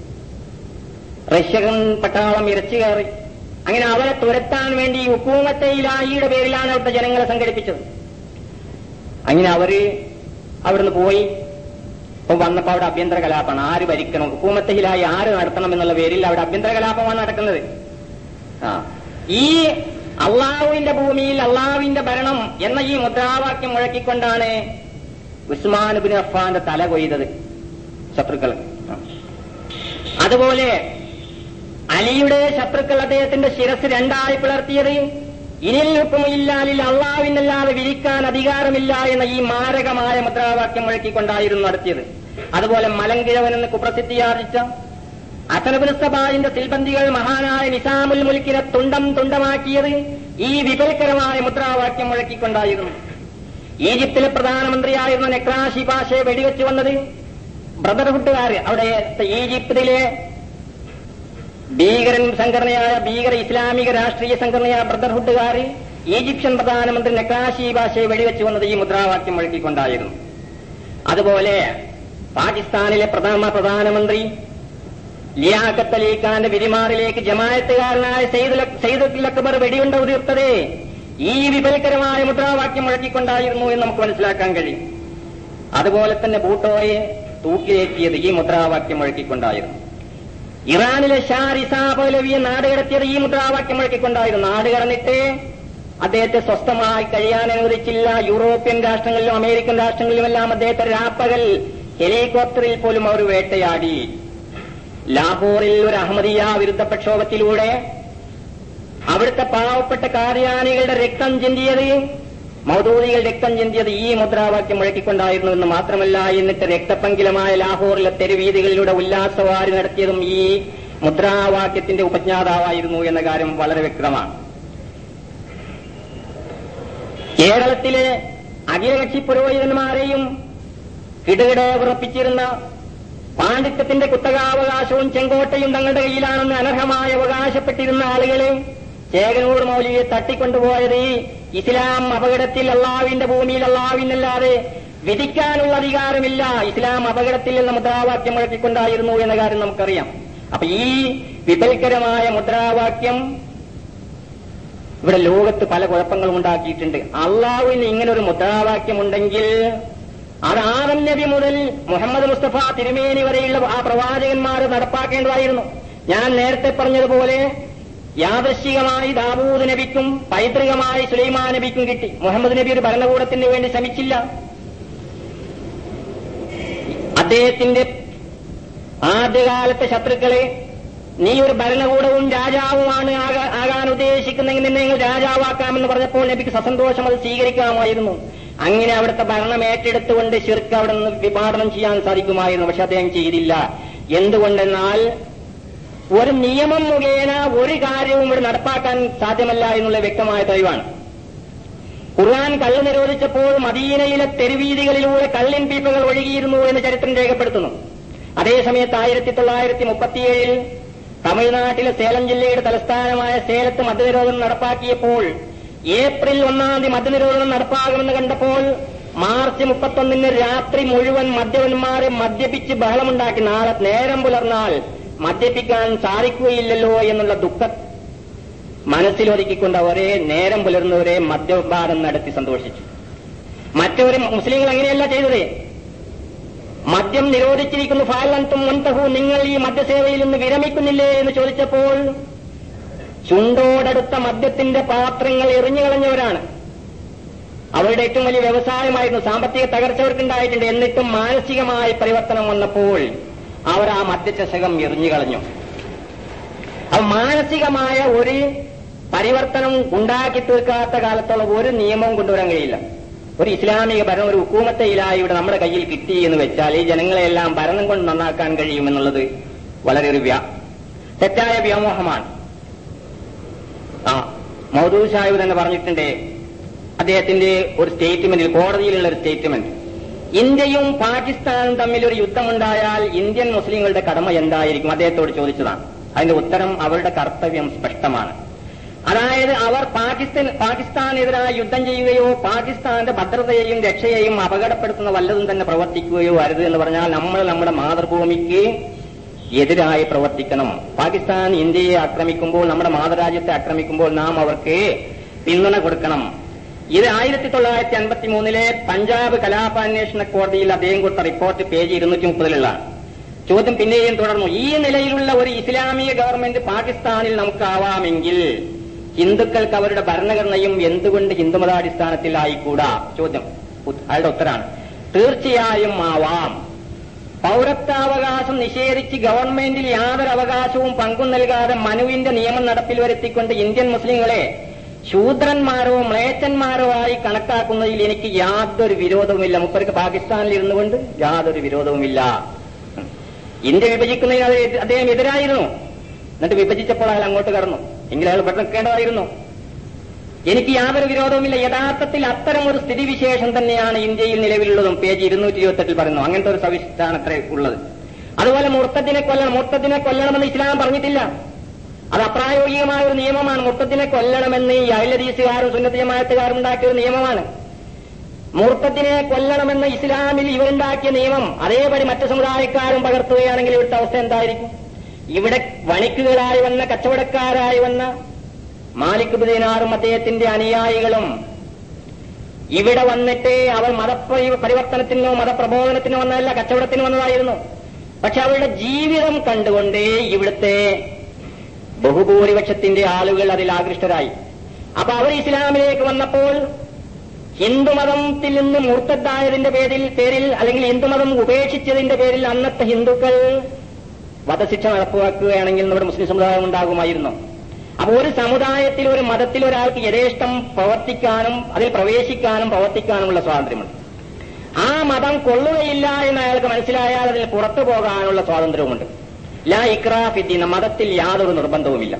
റഷ്യൻ പട്ടാളം ഇരച്ചു കയറി അങ്ങനെ അവരെ തുരത്താൻ വേണ്ടി ഹുക്കൂമത്തെ ഇലാഹിയുടെ പേരിലാണ് അവിടുത്തെ ജനങ്ങളെ സംഘടിപ്പിച്ചത് അങ്ങനെ അവര് അവിടുന്ന് പോയി ഇപ്പൊ വന്നപ്പോ അവിടെ അഭ്യന്തര കലാപമാണ് ആര് ഭരിക്കണം ഹുക്കൂമത്തെ ഇലായി ആര് നടത്തണം എന്നുള്ള പേരിൽ അവിടെ അഭ്യന്തര കലാപമാണ് നടക്കുന്നത് ആ ഈ അള്ളാഹുവിന്റെ ഭൂമിയിൽ അള്ളാഹുവിന്റെ ഭരണം എന്ന ഈ മുദ്രാവാക്യം മുഴക്കിക്കൊണ്ടാണ് ഉസ്മാൻ ബിൻ അഫ്ഫാന്റെ തല കൊയ്തത് ശത്രുക്കൾ ആ. അതുപോലെ അലിയുടെ ശത്രുക്കൾ അദ്ദേഹത്തിന്റെ ശിരസ് രണ്ടായി പിളർത്തിയത് ഇനിൽ ഹുക്കുമില്ലാലിൽ അള്ളാവിനല്ലാതെ വിരിക്കാൻ അധികാരമില്ല എന്ന ഈ മാരകമായ മുദ്രാവാക്യം മുഴക്കിക്കൊണ്ടായിരുന്നു നടത്തിയത് അതുപോലെ മലങ്കിഴവൻ എന്ന് കുപ്രസിദ്ധിയാർജിച്ച അസനബുസ്തബാജിന്റെ സിൽബന്ദികൾ മഹാനായ നിസാമുൽ മുൽക്കിനെ തുണ്ടം തുണ്ടമാക്കിയത് ഈ വിപൽക്കരമായ മുദ്രാവാക്യം മുഴക്കിക്കൊണ്ടായിരുന്നു ഈജിപ്തിലെ പ്രധാനമന്ത്രിയായിരുന്ന നെക്രാഷി പാഷയെ വെടിവെച്ച് വന്നത് ബ്രദർഹുഡുകാർ അവിടെ ഈജിപ്തിലെ ഭീകരൻ സംഘടനയായ ഭീകര ഇസ്ലാമിക രാഷ്ട്രീയ സംഘടനയായ ബ്രദർഹുഡുകാർ ഈജിപ്ഷ്യൻ പ്രധാനമന്ത്രി നെക്കാശി ഭാഷയെ വെടിവെച്ച് വന്നത് ഈ മുദ്രാവാക്യം മുഴക്കിക്കൊണ്ടായിരുന്നു അതുപോലെ പാകിസ്ഥാനിലെ പ്രഥമ പ്രധാനമന്ത്രി ലിയാഖത്ത് അലി ഖാന്റെ വിരിമാറിലേക്ക് ജമായത്തുകാരനായ സയ്യിദുൽ അക്ബർ വെടിയുണ്ട ഉതിർത്തത് ഈ വിപൽക്കരമായ മുദ്രാവാക്യം മുഴക്കിക്കൊണ്ടായിരുന്നു എന്ന് നമുക്ക് മനസ്സിലാക്കാൻ കഴിയും അതുപോലെ തന്നെ ബൂട്ടോയെ തൂക്കിലേറ്റിയത് ഈ മുദ്രാവാക്യം മുഴക്കിക്കൊണ്ടായിരുന്നു ഇറാനിലെ ഷാ റിസാ പൗലവിയെ നാടുകടത്തിയത് ഈ മുദ്രാവാക്യം മുഴക്കിക്കൊണ്ടായിരുന്നു നാടുകടന്നിട്ട് അദ്ദേഹത്തെ സ്വസ്ഥമായി കഴിയാൻ അനുവദിച്ചില്ല യൂറോപ്യൻ രാഷ്ട്രങ്ങളിലും അമേരിക്കൻ രാഷ്ട്രങ്ങളിലുമെല്ലാം അദ്ദേഹത്തെ രാപ്പകൽ ഹെലികോപ്റ്ററിൽ പോലും അവർ വേട്ടയാടി ലാഹോറിൽ ഒരു അഹമ്മദിയ വിരുദ്ധ പ്രക്ഷോഭത്തിലൂടെ അവിടുത്തെ പാവപ്പെട്ട കാർയാനികളുടെ രക്തം ചിന്തിയത് മൗദൂദികൾ രക്തം ചിന്തിയത് ഈ മുദ്രാവാക്യം മുഴക്കിക്കൊണ്ടായിരുന്നു എന്ന് മാത്രമല്ല എന്നിട്ട് രക്തപങ്കിലമായ ലാഹോറിലെ തെരുവീതികളിലൂടെ ഉല്ലാസവാരി നടത്തിയതും ഈ മുദ്രാവാക്യത്തിന്റെ ഉപജ്ഞാതാവായിരുന്നു എന്ന കാര്യം വളരെ വ്യക്തമാണ് കേരളത്തിലെ അഖിലകക്ഷി പുരോഹിതന്മാരെയും കിടുകിടെ ഉറപ്പിച്ചിരുന്ന പാണ്ഡിത്യത്തിന്റെ കുത്തകാവകാശവും ചെങ്കോട്ടയും തങ്ങളുടെ കയ്യിലാണെന്ന് അനർഹമായി അവകാശപ്പെട്ടിരുന്ന ആളുകളെ ചേകനൂർ മൗലിയെ തട്ടിക്കൊണ്ടുപോയത് ഇസ്ലാം അപകടത്തിൽ അള്ളാവിന്റെ ഭൂമിയിൽ അള്ളാവിനല്ലാതെ വിധിക്കാനുള്ള അധികാരമില്ല ഇസ്ലാം അപകടത്തിൽ എന്ന മുദ്രാവാക്യം മുഴക്കിക്കൊണ്ടായിരുന്നു എന്ന കാര്യം നമുക്കറിയാം അപ്പൊ ഈ വിപൽക്കരമായ മുദ്രാവാക്യം ഇവിടെ ലോകത്ത് പല കുഴപ്പങ്ങളും ഉണ്ടാക്കിയിട്ടുണ്ട് അള്ളാഹുവിന് ഇങ്ങനെ ഒരു മുദ്രാവാക്യം ഉണ്ടെങ്കിൽ അത് ആദം നബി മുതൽ മുഹമ്മദ് മുസ്തഫ തിരുമേനി വരെയുള്ള ആ പ്രവാചകന്മാർ നടപ്പാക്കേണ്ടതായിരുന്നു ഞാൻ നേരത്തെ പറഞ്ഞതുപോലെ യാദൃശികമായി ദാവൂദ് നബിക്കും പൈതൃകമായി സുലൈമാൻ നബിക്കും കിട്ടി മുഹമ്മദ് നബി ഒരു ഭരണകൂടത്തിന് വേണ്ടി ശ്രമിച്ചില്ല അദ്ദേഹത്തിന്റെ ആദ്യകാലത്തെ ശത്രുക്കളെ നീ ഒരു ഭരണകൂടവും രാജാവുമാണ് ആകാ- ആകാൻ ഉദ്ദേശിക്കുന്നെങ്കിൽ നിന്നെ നിങ്ങൾ രാജാവാക്കാമെന്ന് പറഞ്ഞപ്പോൾ നബിക്ക് സസന്തോഷം അത് സ്വീകരിക്കാമായിരുന്നു അങ്ങനെ അവിടുത്തെ ഭരണം ഏറ്റെടുത്തുകൊണ്ട് ശിർക്ക് അവിടെ നിന്ന് വിഭാടനം ചെയ്യാൻ സാധിക്കുമായിരുന്നു പക്ഷെ അദ്ദേഹം ചെയ്തില്ല എന്തുകൊണ്ടെന്നാൽ ഒരു നിയമം മുഖേന ഒരു കാര്യവും ഇവിടെ നടപ്പാക്കാൻ സാധ്യമല്ല എന്നുള്ള വ്യക്തമായ തെളിവാണ് ഖുർആൻ കള്ള് നിരോധിച്ചപ്പോൾ മദീനയിലെ തെരുവീതികളിലൂടെ കള്ളിൻ പീപ്പകൾ ഒഴുകിയിരുന്നു എന്ന് ചരിത്രം രേഖപ്പെടുത്തുന്നു അതേസമയത്ത് ആയിരത്തി തൊള്ളായിരത്തി മുപ്പത്തിയേഴിൽ തമിഴ്നാട്ടിലെ സേലം ജില്ലയുടെ തലസ്ഥാനമായ സേലത്ത് മദ്യനിരോധനം നടപ്പാക്കിയപ്പോൾ ഏപ്രിൽ ഒന്നാം തീയതി മദ്യനിരോധനം നടപ്പാകുമെന്ന് കണ്ടപ്പോൾ മാർച്ച് മുപ്പത്തൊന്നിന് രാത്രി മുഴുവൻ മദ്യപന്മാരെ മദ്യപിച്ച് ബഹളമുണ്ടാക്കി നാളെ നേരം പുലർന്നാൽ മദ്യപിക്കാൻ സാധിക്കുകയില്ലല്ലോ എന്നുള്ള ദുഃഖ മനസ്സിലൊതുക്കിക്കൊണ്ട് അവരെ നേരം പുലർന്നവരെ മദ്യപാനം നടത്തി സന്തോഷിച്ചു മറ്റവര് മുസ്ലിങ്ങൾ അങ്ങനെയല്ല ചെയ്തത് മദ്യം നിരോധിച്ചിരിക്കുന്നു ഫാലന്തും മുൻതഹു നിങ്ങൾ ഈ മദ്യസേവയിൽ നിന്ന് വിരമിക്കുന്നില്ലേ എന്ന് ചോദിച്ചപ്പോൾ ചുണ്ടോടടുത്ത മദ്യത്തിന്റെ പാത്രങ്ങൾ എറിഞ്ഞു കളഞ്ഞവരാണ് അവരുടെ ഏറ്റവും വലിയ വ്യവസായമായിരുന്നു സാമ്പത്തിക തകർച്ച അവർക്കുണ്ടായിട്ടുണ്ട് എന്നിട്ടും മാനസികമായ പരിവർത്തനം വന്നപ്പോൾ അവർ ആ മദ്യചഷകം എറിഞ്ഞു കളഞ്ഞു അപ്പൊ മാനസികമായ ഒരു പരിവർത്തനം ഉണ്ടാക്കി തീർക്കാത്ത കാലത്തോളം ഒരു നിയമവും കൊണ്ടുവരാൻ കഴിയില്ല ഒരു ഇസ്ലാമിക ഭരണം ഒരു ഹുക്കൂമത്തെ ഇലായുടെ നമ്മുടെ കയ്യിൽ കിട്ടി എന്ന് വെച്ചാൽ ഈ ജനങ്ങളെല്ലാം ഭരണം കൊണ്ട് നന്നാക്കാൻ കഴിയുമെന്നുള്ളത് വളരെ ഒരു വ്യാ തെറ്റായ വ്യാമോഹമാണ് ആ മൗദൂദ് സാഹിബ് തന്നെ പറഞ്ഞിട്ടുണ്ട് അദ്ദേഹത്തിന്റെ ഒരു സ്റ്റേറ്റ്മെന്റിൽ കോടതിയിലുള്ള ഒരു സ്റ്റേറ്റ്മെന്റ് ഇന്ത്യയും പാകിസ്ഥാനും തമ്മിൽ ഒരു യുദ്ധമുണ്ടായാൽ ഇന്ത്യൻ മുസ്ലിങ്ങളുടെ കടമ എന്തായിരിക്കും അദ്ദേഹത്തോട് ചോദിച്ചതാണ് അതിന്റെ ഉത്തരം അവരുടെ കർത്തവ്യം സ്പഷ്ടമാണ് അതായത് അവർ പാകിസ്ഥാൻ പാകിസ്ഥാനെതിരായി യുദ്ധം ചെയ്യുകയോ പാകിസ്ഥാന്റെ ഭദ്രതയെയും രക്ഷയെയും അപകടപ്പെടുത്തുന്ന വല്ലതും തന്നെ പ്രവർത്തിക്കുകയോ അരുത് എന്ന് പറഞ്ഞാൽ നമ്മൾ നമ്മുടെ മാതൃഭൂമിക്ക് എതിരായി പ്രവർത്തിക്കണം പാകിസ്ഥാൻ ഇന്ത്യയെ ആക്രമിക്കുമ്പോൾ നമ്മുടെ മാതൃരാജ്യത്തെ ആക്രമിക്കുമ്പോൾ നാം അവർക്ക് പിന്തുണ കൊടുക്കണം ഇത് ആയിരത്തി തൊള്ളായിരത്തി അൻപത്തി മൂന്നിലെ പഞ്ചാബ് കലാപാന്വേഷണ കോടതിയിൽ അദ്ദേഹം കൊടുത്ത റിപ്പോർട്ട് പേജ് ഇരുന്നൂറ്റി മുപ്പതിലുള്ളതാണ് ചോദ്യം പിന്നെയും തുടർന്നു ഈ നിലയിലുള്ള ഒരു ഇസ്ലാമിക ഗവൺമെന്റ് പാകിസ്ഥാനിൽ നമുക്കാവാമെങ്കിൽ ഹിന്ദുക്കൾക്ക് അവരുടെ ഭരണഘടനയും എന്തുകൊണ്ട് ഹിന്ദുമതാടിസ്ഥാനത്തിൽ ആയിക്കൂടാ ചോദ്യം ഉത്- അയാളുടെ ഉത്തരാണ് തീർച്ചയായും ആവാം പൗരത്വാവകാശം നിഷേധിച്ച് ഗവൺമെന്റിൽ യാതൊരു അവകാശവും പങ്കും നൽകാതെ മനുവിന്റെ നിയമം നടപ്പിൽ വരുത്തിക്കൊണ്ട് ഇന്ത്യൻ മുസ്ലിങ്ങളെ ശൂദ്രന്മാരോ മ്ലേച്ഛന്മാരോ ആയി കണക്കാക്കുന്നതിൽ എനിക്ക് യാതൊരു വിരോധവുമില്ല മുപ്പർക്ക് പാകിസ്ഥാനിൽ ഇരുന്നുകൊണ്ട് യാതൊരു വിരോധവുമില്ല ഇന്ത്യ വിഭജിക്കുന്നതിന് അത് എതി- അദ്ദേഹം എതിരായിരുന്നു എന്നിട്ട് വിഭജിച്ചപ്പോൾ അയാൾ അങ്ങോട്ട് കടന്നു എങ്കിൽ അയാൾ പെട്ടെക്കേണ്ടതായിരുന്നു എനിക്ക് യാതൊരു വിരോധവുമില്ല യഥാർത്ഥത്തിൽ അത്തരം ഒരു സ്ഥിതിവിശേഷം തന്നെയാണ് ഇന്ത്യയിൽ നിലവിലുള്ളതും പേജ് ഇരുന്നൂറ്റി ഇരുപത്തെട്ടിൽ പറയുന്നു അങ്ങനത്തെ ഒരു സവിശേഷമാണ് അത്ര ഉള്ളത് അതുപോലെ മുർത്തത്തിനെ കൊല്ലണം മുർത്തത്തിനെ കൊല്ലണമെന്ന് ഇസ്ലാം പറഞ്ഞിട്ടില്ല അത് അപ്രായോഗികമായ ഒരു നിയമമാണ് മുർത്തത്തിനെ കൊല്ലണമെന്ന് ഈ അയലദീസുകാരും സുന്നത്ത് ജമാഅത്തുകാരും ഉണ്ടാക്കിയ ഒരു നിയമമാണ് മൂർത്തത്തിനെ കൊല്ലണമെന്ന് ഇസ്ലാമിൽ ഇവരുണ്ടാക്കിയ നിയമം അതേപടി മറ്റു സമുദായക്കാരും പകർത്തുകയാണെങ്കിൽ ഇവിടുത്തെ അവസ്ഥ എന്തായിരിക്കും ഇവിടെ വണിക്കുകളായി വന്ന കച്ചവടക്കാരായി വന്ന മാലിക് ബുദീനാറും അദ്ദേഹത്തിന്റെ അനുയായികളും ഇവിടെ വന്നിട്ട് അവർ മതപരി- പരിവർത്തനത്തിനോ മതപ്രബോധനത്തിനോ വന്നതല്ല കച്ചവടത്തിന് വന്നതായിരുന്നു പക്ഷെ അവരുടെ ജീവിതം കണ്ടുകൊണ്ട് ഇവിടുത്തെ ബഹുഭൂരിപക്ഷത്തിന്റെ ആളുകൾ അതിൽ ആകൃഷ്ടരായി അപ്പൊ അവർ ഇസ്ലാമിലേക്ക് വന്നപ്പോൾ ഹിന്ദുമതത്തിൽ നിന്ന് മൂർത്തദ്ദായതിന്റെ പേരിൽ പേരിൽ അല്ലെങ്കിൽ ഹിന്ദുമതം ഉപേക്ഷിച്ചതിന്റെ പേരിൽ അന്നത്തെ ഹിന്ദുക്കൾ വധശിക്ഷ നടപ്പാക്കുകയാണെങ്കിൽ നമ്മുടെ മുസ്ലിം സമുദായം ഉണ്ടാകുമായിരുന്നു അപ്പൊ ഒരു സമുദായത്തിൽ ഒരു മതത്തിൽ ഒരാൾക്ക് യഥേഷ്ടം പ്രവർത്തിക്കാനും അതിൽ പ്രവേശിക്കാനും പ്രവർത്തിക്കാനുമുള്ള സ്വാതന്ത്ര്യമുണ്ട് ആ മതം കൊള്ളുകയില്ല എന്ന് അയാൾക്ക് മനസ്സിലായാൽ അതിൽ പുറത്തു പോകാനുള്ള സ്വാതന്ത്ര്യവുമുണ്ട് ലാ ഇക്രാഫിദ്ദീന മതത്തിൽ യാതൊരു നിർബന്ധവുമില്ല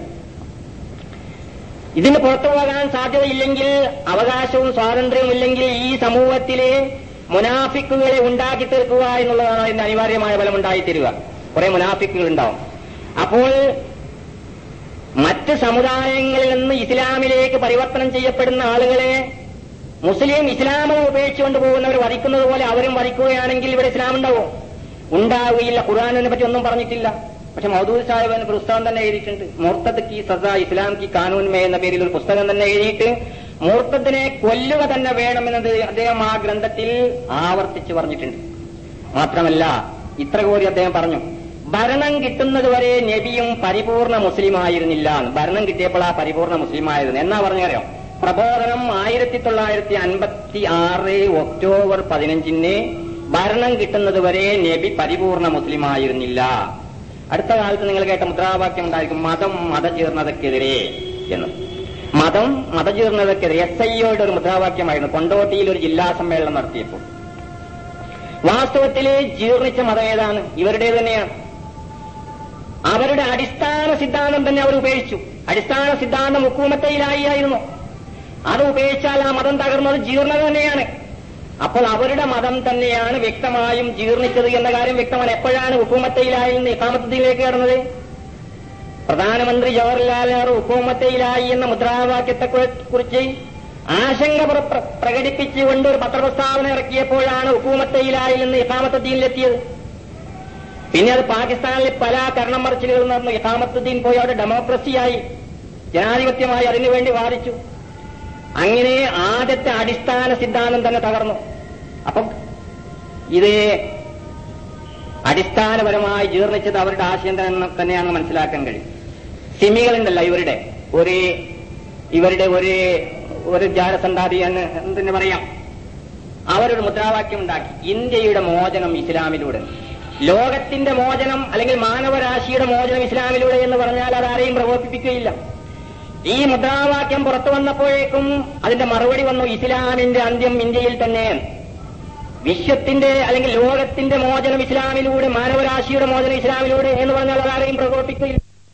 ഇതിന് പുറത്തു പോകാൻ സാധ്യതയില്ലെങ്കിൽ അവകാശവും സ്വാതന്ത്ര്യവും ഇല്ലെങ്കിൽ ഈ സമൂഹത്തിലെ മുനാഫിക്കുകളെ ഉണ്ടാക്കി തീർക്കുക എന്നുള്ളതാണ് അതിന്റെ അനിവാര്യമായ ഫലം ഉണ്ടായിത്തീരുക കുറെ മുനാഫിക്കുകൾ ഉണ്ടാവും അപ്പോൾ മറ്റ് സമുദായങ്ങളിൽ നിന്ന് ഇസ്ലാമിലേക്ക് പരിവർത്തനം ചെയ്യപ്പെടുന്ന ആളുകളെ മുസ്ലിം ഇസ്ലാമിനെ ഉപേക്ഷിച്ചുകൊണ്ട് പോകുന്നവർ വധിക്കുന്നത് പോലെ അവരും വധിക്കുകയാണെങ്കിൽ ഇവിടെ ഇസ്ലാം ഉണ്ടാവും ഉണ്ടാവുകയില്ല ഖുർആാനിനെ പറ്റി ഒന്നും പറഞ്ഞിട്ടില്ല പക്ഷെ മൗദൂദ് സാഹിബ് എന്ന പുസ്തകം തന്നെ എഴുതിയിട്ടുണ്ട് മൂർത്തത് കി സസ ഇസ്ലാം കി കാനൂൻ മേ എന്ന പേരിൽ ഒരു പുസ്തകം തന്നെ എഴുതിയിട്ട് മൂർത്തത്തിനെ കൊല്ലുക തന്നെ വേണമെന്നത് അദ്ദേഹം ആ ഗ്രന്ഥത്തിൽ ആവർത്തിച്ച് പറഞ്ഞിട്ടുണ്ട് മാത്രമല്ല ഇത്ര കൂടി അദ്ദേഹം പറഞ്ഞു ഭരണം കിട്ടുന്നത് വരെ നബിയും പരിപൂർണ മുസ്ലിം ആയിരുന്നില്ല എന്ന്. ഭരണം കിട്ടിയപ്പോൾ ആ പരിപൂർണ മുസ്ലിം ആയിരുന്നു എന്നാ പറഞ്ഞറിയോ പ്രബോധനം ആയിരത്തി തൊള്ളായിരത്തി അൻപത്തി ആറ് ഒക്ടോബർ പതിനഞ്ചിന് ഭരണം കിട്ടുന്നത് വരെ നബി പരിപൂർണ മുസ്ലിം ആയിരുന്നില്ല അടുത്ത കാലത്ത് നിങ്ങൾ കേട്ട മുദ്രാവാക്യം ഉണ്ടായിരിക്കും മതം മതജീർണതക്കെതിരെ എന്ന് മതം മതജീർണതക്കെതിരെ എസ് ഐയുടെ ഒരു മുദ്രാവാക്യമായിരുന്നു കൊണ്ടോട്ടിയിൽ ഒരു ജില്ലാ സമ്മേളനം നടത്തിയപ്പോൾ വാസ്തവത്തില് ജീർണിച്ച മതം ഏതാണ് ഇവരുടെ തന്നെയാണ് അവരുടെ അടിസ്ഥാന സിദ്ധാന്തം തന്നെ അവർ ഉപേക്ഷിച്ചു അടിസ്ഥാന സിദ്ധാന്തം ഹുക്കൂമത്തയിലായി ആയിരുന്നു അത് ഉപേക്ഷിച്ചാൽ ആ മതം തകർന്നത് ജീർണത തന്നെയാണ് അപ്പോൾ അവരുടെ മതം തന്നെയാണ് വ്യക്തമായും ജീർണിച്ചത് എന്ന കാര്യം വ്യക്തമാണ് എപ്പോഴാണ് ഹുക്കൂമത്തയിലായി നിന്ന് ഇക്കാമത്തത്തിലേക്ക് കടന്നത് പ്രധാനമന്ത്രി ജവഹർലാൽ നെഹ്റു ഹുക്കൂമത്തയിലായി എന്ന മുദ്രാവാക്യത്തെ കുറിച്ച് ആശങ്ക പ്ര- പ്ര- പ്രകടിപ്പിച്ചുകൊണ്ട് ഒരു പത്രപ്രസ്താവന ഇറക്കിയപ്പോഴാണ് ഹുക്കൂമത്തയിലായി നിന്ന് ഇഖാമത്തുദ്ദീനിലെത്തിയത് പിന്നെ അത് പാകിസ്ഥാനിൽ പല കരണം മറിച്ചിലുകൾ നടന്നു ഇഖാമത്തുദ്ദീൻ പോയി അവിടെ ഡെമോക്രസിയായി ജനാധിപത്യമായി അതിനുവേണ്ടി വാദിച്ചു അങ്ങനെ ആദ്യത്തെ അടിസ്ഥാന സിദ്ധാന്തം തന്നെ തകർന്നു അപ്പം ഇത് അടിസ്ഥാനപരമായി ജീർണിച്ചത് അവരുടെ ആശയം തന്നെ തന്നെയാണെന്ന് മനസ്സിലാക്കാൻ കഴിയും സിമികളുണ്ടല്ലോ ഇവരുടെ ഒരു ഇവരുടെ ഒരു ഒരു ജാരസന്താതി എന്ന് എന്തിനു പറയാം അവരൊരു മുദ്രാവാക്യം ഉണ്ടാക്കി ഇന്ത്യയുടെ മോചനം ഇസ്ലാമിലൂടെ ലോകത്തിന്റെ മോചനം അല്ലെങ്കിൽ മാനവരാശിയുടെ മോചനം ഇസ്ലാമിലൂടെ എന്ന് പറഞ്ഞാൽ അതാരെയും പ്രകോപിപ്പിക്കുകയില്ല ഈ മുദ്രാവാക്യം പുറത്തു വന്നപ്പോഴേക്കും അതിന്റെ മറുപടി വന്നു ഇസ്ലാമിന്റെ അന്ത്യം ഇന്ത്യയിൽ തന്നെ വിശ്വത്തിന്റെ അല്ലെങ്കിൽ ലോകത്തിന്റെ മോചനം ഇസ്ലാമിലൂടെ മാനവരാശിയുടെ മോചനം ഇസ്ലാമിലൂടെ എന്ന് പറഞ്ഞാൽ അതാരെയും പ്രകോപിപ്പിക്കുകയില്ല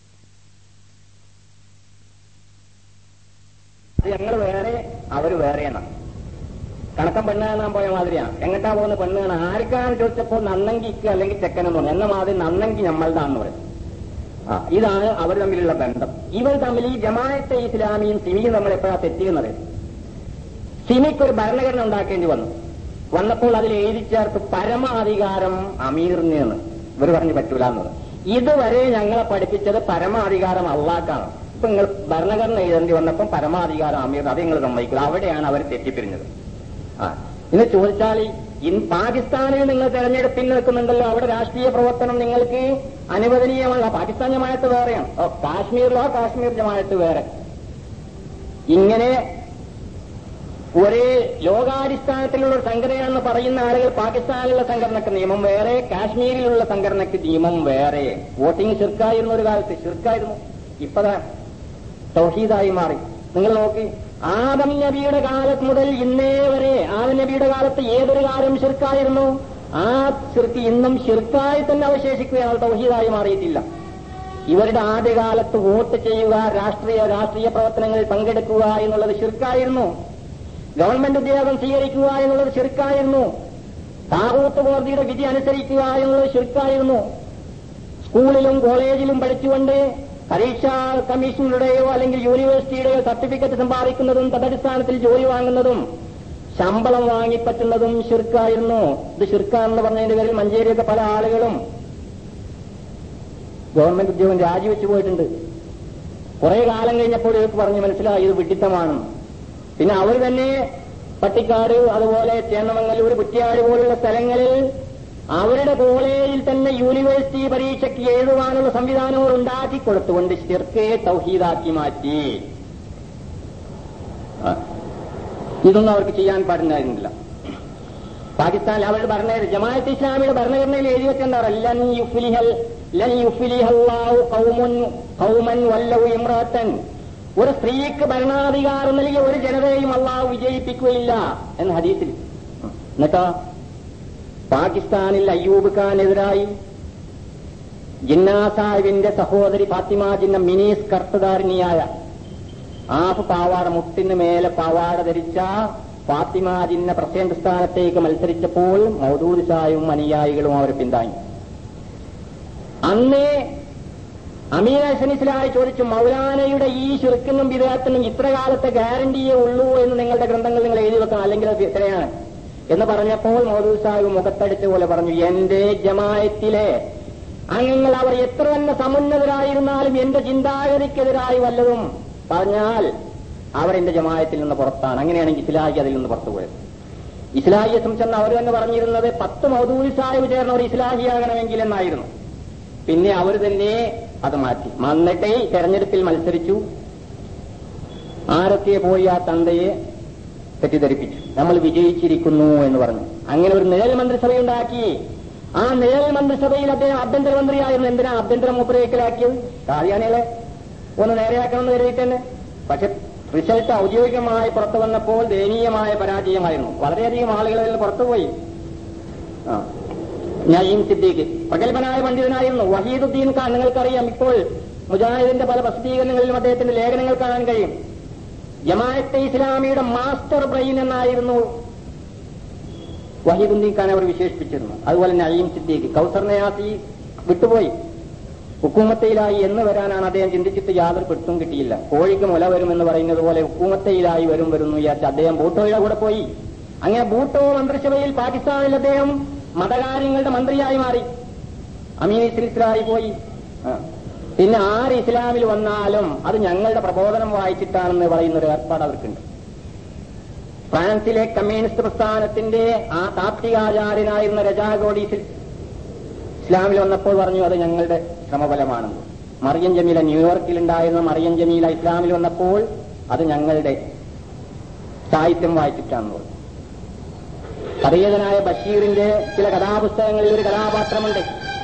ഞങ്ങൾ വേറെ അവര് വേറെയാണ് കണക്കം പെണ്ണ് കാണാൻ പോയ മാതിരിയാണ് എങ്ങട്ടാ പോകുന്ന പെണ്ണ് കാണാൻ ആർക്കാണ് ചോദിച്ചപ്പോൾ നന്നങ്കിക്ക് അല്ലെങ്കിൽ ചെക്കനെന്ന് പറഞ്ഞു എന്ന മാതിരി നന്നങ്കി നമ്മളുതാന്ന് പറയും ആ ഇതാണ് അവർ തമ്മിലുള്ള ബന്ധം ഇവർ തമ്മിൽ ഈ ജമാഅത്തെ ഇസ്ലാമിയും സിമിയും നമ്മൾ എപ്പോഴാണ് തെറ്റിയുന്നത് സിമിക്ക് ഒരു ഭരണഘടന ഉണ്ടാക്കേണ്ടി വന്നു വന്നപ്പോൾ അതിൽ എഴുതി ചേർത്ത് പരമാധികാരം അമീറിന് എന്ന് ഇവർ പറഞ്ഞു പറ്റൂല എന്നത് ഇതുവരെ ഞങ്ങളെ പഠിപ്പിച്ചത് പരമാധികാരം അള്ളാക്കാണ് ഇപ്പൊ നിങ്ങൾ ഭരണഘടന എഴുതേണ്ടി വന്നപ്പം പരമാധികാരം അമീർ അത് നിങ്ങൾ സമ്മതിക്കുക അവിടെയാണ് അവർ തെറ്റിപ്പിരിഞ്ഞത് ആ ഇന്ന് ചോദിച്ചാൽ ഇൻ പാകിസ്ഥാനിൽ നിങ്ങൾ തെരഞ്ഞെടുപ്പിൽ നിൽക്കുന്നുണ്ടല്ലോ അവിടെ രാഷ്ട്രീയ പ്രവർത്തനം നിങ്ങൾക്ക് അനുവദനീയമല്ല പാകിസ്ഥാൻ ജമായത്ത് വേറെയാണ് ഓ, കാശ്മീരിലോ കാശ്മീർ ജമായത്ത് വേറെ ഇങ്ങനെ ഒരേ ലോകാടിസ്ഥാനത്തിലുള്ള ഒരു സംഘടനയാണെന്ന് പറയുന്ന ആളുകൾ പാകിസ്ഥാനിലുള്ള സംഘടനക്ക് നിയമം വേറെ കാശ്മീരിലുള്ള സംഘടനക്ക് നിയമം വേറെ വോട്ടിംഗ് ശിർക്കായിരുന്നു ഒരു കാലത്ത് ശിർക്കായിരുന്നു ഇപ്പതാ തൗഹീദായി മാറി നിങ്ങൾ നോക്കി ആദം നബിയുടെ കാലത്ത് മുതൽ ഇന്നേ വരെ ആദം നബിയുടെ കാലത്ത് ഏതൊരു കാലം ശിർക്കായിരുന്നു ആ ശിർക്ക് ഇന്നും ശിർക്കായി തന്നെ അവശേഷിക്കുകയാണ് തൗഹീദായി മാറിയിട്ടില്ല ഇവരുടെ ആദ്യകാലത്ത് വോട്ട് ചെയ്യുക രാഷ്ട്രീയ രാഷ്ട്രീയ പ്രവർത്തനങ്ങളിൽ പങ്കെടുക്കുക എന്നുള്ളത് ശിർക്കായിരുന്നു ഗവൺമെന്റ് ഉദ്യോഗം സ്വീകരിക്കുക എന്നുള്ളത് ശിർക്കായിരുന്നു താകൂത്ത് കോടതിയുടെ വിധി അനുസരിക്കുക എന്നുള്ളത് ശിർക്കായിരുന്നു സ്കൂളിലും കോളേജിലും പഠിച്ചുകൊണ്ട് പരീക്ഷാ കമ്മീഷനുടെയോ അല്ലെങ്കിൽ യൂണിവേഴ്സിറ്റിയുടെയോ സർട്ടിഫിക്കറ്റ് സമ്പാദിക്കുന്നതും തദടിസ്ഥാനത്തിൽ ജോലി വാങ്ങുന്നതും ശമ്പളം വാങ്ങിപ്പറ്റുന്നതും ശിർക്കായിരുന്നു ഇത് ശിർക്കാണെന്ന് പറഞ്ഞതിന്റെ പേരിൽ മഞ്ചേരിയൊക്കെ പല ആളുകളും ഗവൺമെന്റ് ഉദ്യോഗം രാജിവെച്ചു പോയിട്ടുണ്ട് കുറെ കാലം കഴിഞ്ഞപ്പോൾ ഇവർക്ക് പറഞ്ഞ് മനസ്സിലായി ഇത് വിഡിത്തമാണ് പിന്നെ അവർ തന്നെ പട്ടിക്കാട് അതുപോലെ ചേന്നമംഗലൂർ കുറ്റിയാട് പോലുള്ള സ്ഥലങ്ങളിൽ അവരുടെ കോളേജിൽ തന്നെ യൂണിവേഴ്സിറ്റി പരീക്ഷയ്ക്ക് എഴുതുവാനുള്ള സംവിധാനങ്ങൾ ഉണ്ടാക്കി കൊടുത്തുകൊണ്ട് ശിർക്കെ തൗഹീദാക്കി മാറ്റി ആ. ഇതൊന്നും അവർക്ക് ചെയ്യാൻ പാടുണ്ടായിരുന്നില്ല പാകിസ്ഥാനിൽ അവരുടെ ഭരണ ജമാഅത്ത് ഇസ്ലാമിയുടെ ഭരണഘടനയിൽ എഴുതി വെച്ചിട്ടുണ്ടാവും ലൻ യുഫ്ലിഹൽ ലൻ യുഫ്ലിഹല്ലാഹു ഖൗമുൻ ഖൗമൻ വല്ലഹു ഇമ്രാത്തൻ ഒരു സ്ത്രീക്ക് ഭരണാധികാരം നൽകിയ ഒരു ജനതയെയും അള്ളാഹു വിജയിപ്പിക്കുകയില്ല എന്ന ഹദീസിൽ എന്നിട്ടോ പാകിസ്ഥാനിൽ അയ്യൂബ് ഖാനെതിരായി ജിന്നാ സാഹിബിന്റെ സഹോദരി ഫാത്തിമ ജിന്ന മിനീസ് കർത്തധാരിണിയായ ആഫ് പാവാട മുട്ടിന് മേലെ പാവാട ധരിച്ച ഫാത്തിമ ജിന്ന പ്രസിഡന്റ് സ്ഥാനത്തേക്ക് മത്സരിച്ചപ്പോൾ മൗദൂദ് ഷായും അനുയായികളും അവരെ പിന്താങ്ങി അന്നേ അമീർ ഹസൻ ഇസ്ലായി ചോദിച്ചു മൗലാനയുടെ ഈ ശുരുക്കിനും വിദേഹത്തിനും ഇത്ര കാലത്തെ ഗ്യാരണ്ടിയേ ഉള്ളൂ എന്ന് നിങ്ങളുടെ ഗ്രന്ഥങ്ങൾ നിങ്ങൾ എഴുതി വെക്കണം അല്ലെങ്കിൽ അത് ഇത്രയാണ് എന്ന് പറഞ്ഞപ്പോൾ മൗദൂദ് സാഹിബ് മുഖത്തടിച്ച പോലെ പറഞ്ഞു എന്റെ ജമായത്തിലെ അംഗങ്ങൾ അവർ എത്ര തന്നെ സമുന്നതരായിരുന്നാലും എന്റെ ചിന്താഗതിക്കെതിരായി വല്ലതും പറഞ്ഞാൽ അവർ എന്റെ ജമായത്തിൽ നിന്ന് പുറത്താണ് അങ്ങനെയാണെങ്കിൽ ഇസ്ലാഹി അതിൽ നിന്ന് പുറത്തുപോയത് ഇസ്ലാഹിയെ സംബന്ധിച്ച് അവർ തന്നെ പറഞ്ഞിരുന്നത് പത്ത് മൗദൂദ് സാഹിബ് ചേർന്ന ഒരു ഇസ്ലാഹിയാകണമെങ്കിൽ എന്നായിരുന്നു പിന്നെ അവർ തന്നെ അത് മാറ്റി എന്നിട്ട് തെരഞ്ഞെടുപ്പിൽ മത്സരിച്ചു ആരൊക്കെ പോയി ആ തന്തയെ തെറ്റിദ്ധരിപ്പിച്ചു നമ്മൾ വിജയിച്ചിരിക്കുന്നു എന്ന് പറഞ്ഞു അങ്ങനെ ഒരു നിഴൽ മന്ത്രിസഭയുണ്ടാക്കി ആ നിഴൽ മന്ത്രിസഭയിൽ അദ്ദേഹം ആഭ്യന്തരമന്ത്രിയായിരുന്നു എന്തിനാ ആഭ്യന്തര മൂപ്പരേക്കലാക്കിയത് കാളിയാനികളെ ഒന്ന് നേരെയാക്കണമെന്ന് കരുതിയിട്ട് തന്നെ പക്ഷെ റിസൾട്ട് ഔദ്യോഗികമായി പുറത്തു വന്നപ്പോൾ ദയനീയമായ പരാജയമായിരുന്നു വളരെയധികം ആളുകൾ അതിൽ പുറത്തുപോയി ആ നയീം സിദ്ദീഖ് പ്രഗത്ഭനായ പണ്ഡിതനായിരുന്നു വഹീദുദ്ദീൻ ഖാൻ നിങ്ങൾക്കറിയാം ഇപ്പോൾ മുജാഹിദിന്റെ പല പ്രസിദ്ധീകരണങ്ങളിലും അദ്ദേഹത്തിന്റെ ലേഖനങ്ങൾ കാണാൻ കഴിയും ജമാഅത്തെ ഇസ്ലാമിയുടെ മാസ്റ്റർ ബ്രെയിൻ എന്നായിരുന്നു വഹീദുദ്ദീൻ ഖാൻ അവർ വിശേഷിപ്പിച്ചിരുന്നു അതുപോലെ നയീം സിദ്ദീഖ് കൗസർ നയാസി വിട്ടുപോയി ഹുക്കൂമത്തയിലായി എന്ന് വരാനാണ് അദ്ദേഹം ചിന്തിച്ചിട്ട് യാതൊരു പിടുത്തും കിട്ടിയില്ല കോഴിക്ക് മുല വരുമെന്ന് പറയുന്നത് പോലെ ഹുക്കൂമത്തയിലായി വരും വരുന്നു വിചാരിച്ച് അദ്ദേഹം ബൂട്ടോയുടെ കൂടെ പോയി അങ്ങനെ ബൂട്ടോ മന്ത്രിസഭയിൽ പാകിസ്ഥാനിൽ അദ്ദേഹം മതകാര്യങ്ങളുടെ മന്ത്രിയായി മാറി അമീൻ ഇസ്ലിസ്ലായി പോയി ആ. പിന്നെ ആര് ഇസ്ലാമിൽ വന്നാലും അത് ഞങ്ങളുടെ പ്രബോധനം വായിച്ചിട്ടാണെന്ന് പറയുന്ന ഒരു ഏർപ്പാട് അവർക്കുണ്ട് ഫ്രാൻസിലെ കമ്മ്യൂണിസ്റ്റ് പ്രസ്ഥാനത്തിന്റെ ആ താത്വികാചാര്യനായിരുന്ന രജാഗോഡി ഇസ്ലാമിൽ വന്നപ്പോൾ പറഞ്ഞു അത് ഞങ്ങളുടെ ശ്രമഫലമാണെന്ന് മറിയം ജമീല ന്യൂയോർക്കിൽ ഉണ്ടായിരുന്ന മറിയം ജമീല ഇസ്ലാമിൽ വന്നപ്പോൾ അത് ഞങ്ങളുടെ സാഹിത്യം വായിച്ചിട്ടാണെന്ന് പറഞ്ഞു പറിയതനായ ബഷീറിന്റെ ചില കഥാപുസ്തകങ്ങളിൽ ഒരു കഥാപാത്രമുണ്ട്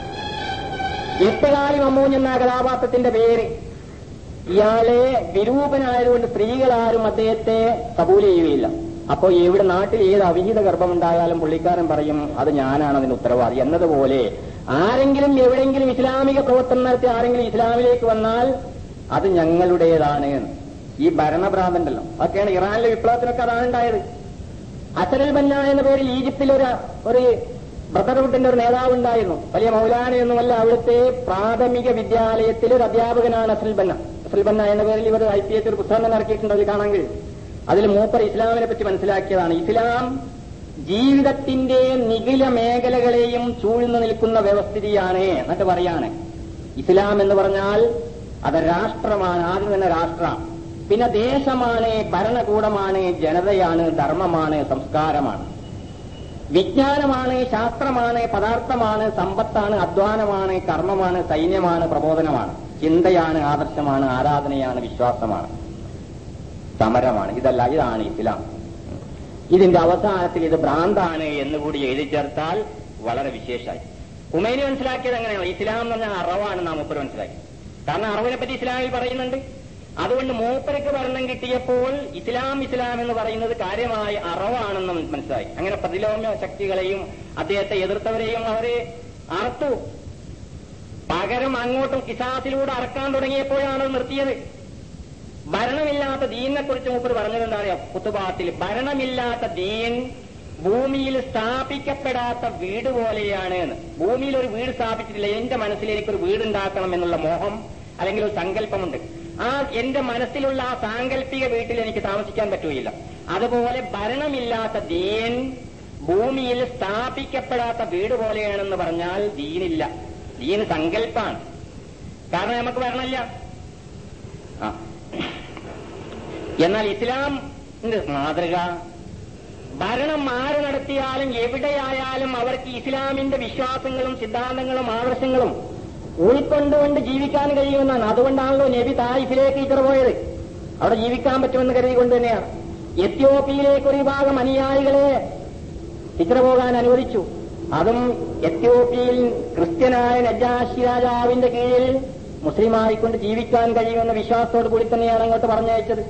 എട്ടുകാലി മമ്മൂഞ്ഞ് എന്ന കഥാപാത്രത്തിന്റെ പേര് ഇയാളെ വിരൂപനായതുകൊണ്ട് സ്ത്രീകളാരും അദ്ദേഹത്തെ കബൂൽ ചെയ്യുകയില്ല അപ്പോൾ ഇവിടെ നാട്ടിൽ ഏത് അവിഹിത ഗർഭമുണ്ടായാലും പുള്ളിക്കാരൻ പറയും അത് ഞാനാണ് അതിന് ഉത്തരവാദി എന്നതുപോലെ ആരെങ്കിലും എവിടെയെങ്കിലും ഇസ്ലാമിക പ്രവർത്തനം നടത്തി ആരെങ്കിലും ഇസ്ലാമിലേക്ക് വന്നാൽ അത് ഞങ്ങളുടേതാണ് ഈ ഭരണഭ്രാന്തണ്ടല്ലോ അതൊക്കെയാണ് ഇറാനിലെ വിപ്ലവത്തിനൊക്കെ അതാണ് ഉണ്ടായത് അസരൽ ബന്ന എന്ന പേരിൽ ഈജിപ്തിൽ ഒരു ഒരു ബ്രദർഹുഡിന്റെ ഒരു നേതാവ് ഉണ്ടായിരുന്നു വലിയ മൗലാനയൊന്നുമല്ല അവിടുത്തെ പ്രാഥമിക വിദ്യാലയത്തിൽ ഒരു അധ്യാപകനാണ് അസൽ ബന്ന അസൽ ബന്ന എന്ന പേരിൽ ഇവർ ഐ പി എച്ച് ഒരു പുസ്തകം തന്നെ ഇറക്കിയിട്ടുണ്ട് അതിൽ കാണാമെങ്കിൽ അതിൽ മൂപ്പർ ഇസ്ലാമിനെ പറ്റി മനസ്സിലാക്കിയതാണ് ഇസ്ലാം ജീവിതത്തിന്റെ നിഖില മേഖലകളെയും ചൂഴ്ന്നു നിൽക്കുന്ന വ്യവസ്ഥിതിയാണ് എന്നിട്ട് പറയാണ് ഇസ്ലാം എന്ന് പറഞ്ഞാൽ അത് രാഷ്ട്രമാണ് ആദ്യം തന്നെ രാഷ്ട്രം പിന്നെ ദേശമാണ് ഭരണകൂടമാണ് ജനതയാണ് ധർമ്മമാണ് സംസ്കാരമാണ് വിജ്ഞാനമാണ് ശാസ്ത്രമാണ് പദാർത്ഥമാണ് സമ്പത്താണ് അധ്വാനമാണ് കർമ്മമാണ് സൈന്യമാണ് പ്രബോധനമാണ് ചിന്തയാണ് ആദർശമാണ് ആരാധനയാണ് വിശ്വാസമാണ് സമരമാണ് ഇതല്ല ഇതാണ് ഇസ്ലാം ഇതിന്റെ അവസാനത്തിൽ ഇത് ഭ്രാന്താണ് എന്നുകൂടി എഴുതി ചേർത്താൽ വളരെ വിശേഷമായി ഉമേനി മനസ്സിലാക്കിയത് എങ്ങനെയാണ് ഇസ്ലാം എന്ന് പറഞ്ഞാൽ അറവാണ് നാം മൂപ്പർ മനസ്സിലാക്കി കാരണം അറവിനെ പറ്റി ഇസ്ലാമിൽ പറയുന്നുണ്ട് അതുകൊണ്ട് മൂപ്പരക്ക് ഭരണം കിട്ടിയപ്പോൾ ഇസ്ലാം ഇസ്ലാം എന്ന് പറയുന്നത് കാര്യമായ അറവാണെന്ന് മനസ്സിലായി അങ്ങനെ പ്രതിലോമ ശക്തികളെയും അദ്ദേഹത്തെ എതിർത്തവരെയും അവരെ അറുത്തു പകരം അങ്ങോട്ടും കിസാസിലൂടെ അറക്കാൻ തുടങ്ങിയപ്പോഴാണ് അത് നിർത്തിയത് ഭരണമില്ലാത്ത ദീനിനെ കുറിച്ച് മൂപ്പർ പറഞ്ഞത് എന്താ പറയാ കുത്തുബാത്തിൽ ഭരണമില്ലാത്ത ദീൻ ഭൂമിയിൽ സ്ഥാപിക്കപ്പെടാത്ത വീട് പോലെയാണ് എന്ന് ഭൂമിയിൽ ഒരു വീട് സ്ഥാപിച്ചിട്ടില്ല എന്റെ മനസ്സിൽ എനിക്കൊരു വീടുണ്ടാക്കണം എന്നുള്ള മോഹം അല്ലെങ്കിൽ ഒരു സങ്കല്പമുണ്ട് ആ എന്റെ മനസ്സിലുള്ള ആ സാങ്കല്പിക വീട്ടിൽ എനിക്ക് താമസിക്കാൻ പറ്റുകയില്ല അതുപോലെ ഭരണമില്ലാത്ത ദീൻ ഭൂമിയിൽ സ്ഥാപിക്കപ്പെടാത്ത വീട് പോലെയാണെന്ന് പറഞ്ഞാൽ ദീനില്ല ദീൻ സങ്കല്പാണ് കാരണം നമുക്ക് ഭരണമില്ല ആ എന്നാൽ ഇസ്ലാമിന്റെ മാതൃക ഭരണം ആര് നടത്തിയാലും എവിടെയായാലും അവർക്ക് ഇസ്ലാമിന്റെ വിശ്വാസങ്ങളും സിദ്ധാന്തങ്ങളും ആദർശങ്ങളും ഉൾക്കൊണ്ടുകൊണ്ട് ജീവിക്കാൻ കഴിയുമെന്നാണ് അതുകൊണ്ടാണല്ലോ നബി തായിഫിലേക്ക് ഇത്ര പോയത് അവിടെ ജീവിക്കാൻ പറ്റുമെന്ന് കരുതിക്കൊണ്ട് തന്നെയാണ് എത്യോപ്യയിലേക്ക് ഒരു വിഭാഗം അനുയായികളെ ഇത്ര പോകാൻ അനുവദിച്ചു അതും എത്യോപ്യയിൽ ക്രിസ്ത്യനായ നജാഷി രാജാവിന്റെ കീഴിൽ മുസ്ലിമായിക്കൊണ്ട് ജീവിക്കാൻ കഴിയുമെന്ന വിശ്വാസത്തോടു കൂടി തന്നെയാണ് അങ്ങോട്ട് പറഞ്ഞയച്ചത്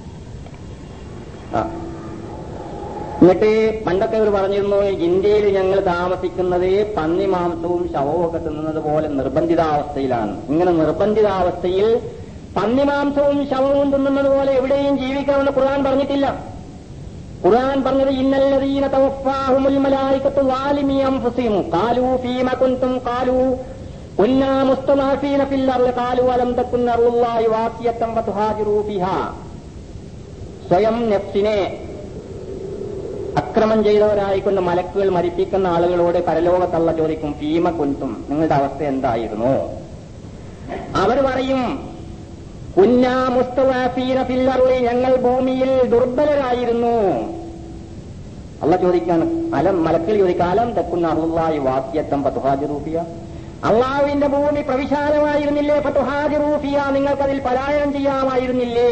ആ എന്നിട്ട് പണ്ടൊക്കെ ഇവർ പറഞ്ഞിരുന്നു ഇന്ത്യയിൽ ഞങ്ങൾ താമസിക്കുന്നത് പന്നി മാംസവും ശവവും ഒക്കെ തിന്നുന്നത് പോലെ നിർബന്ധിതാവസ്ഥയിലാണ് ഇങ്ങനെ നിർബന്ധിതാവസ്ഥയിൽ പന്നി മാംസവും ശവവും തിന്നുന്നത് പോലെ എവിടെയും ജീവിക്കാമെന്ന് ഖുർആൻ പറഞ്ഞിട്ടില്ല ഖുർആൻ പറഞ്ഞത് ഇന്നല്ലദീന തവഫാഹുമുൽ മലായികത്തു വാലിമി അൻഫുസിഹിം ഖാലൂ ഫീമ കുൻതും ഖാലൂ കുന്നാ മുസ്തനാഫീന ഫിൽ അർളി ഖാലൂ അലം തകുൻ അർളുല്ലാഹി വാസിയത്തൻ വതുഹാജിറൂ ഫിഹാ സ്വയം നെഫ്സിനെ അക്രമം ചെയ്തവരായിക്കൊണ്ട് മലക്കുകൾ മരിപ്പിക്കുന്ന ആളുകളോട് പരലോകത്തള്ള ചോദിക്കും ഭീമ കുന്തും നിങ്ങളുടെ അവസ്ഥ എന്തായിരുന്നു അവർ പറയും കുന്നാ മുസ്തവാഫീന ഫില്ലറുളി ഞങ്ങൾ ഭൂമിയിൽ ദുർബലരായിരുന്നു അള്ള ചോദിക്കാണ് അലം മലക്കിൽ ചോദിക്കുക അലം തെക്കുന്ന അള്ളാഹി വാസ്യത്തം പത്തുഹാജിറൂഫിയ അള്ളാഹുവിന്റെ ഭൂമി പ്രവിശാലമായിരുന്നില്ലേ പത്തുഹാജിറൂഫിയ നിങ്ങൾക്കതിൽ പലായനം ചെയ്യാമായിരുന്നില്ലേ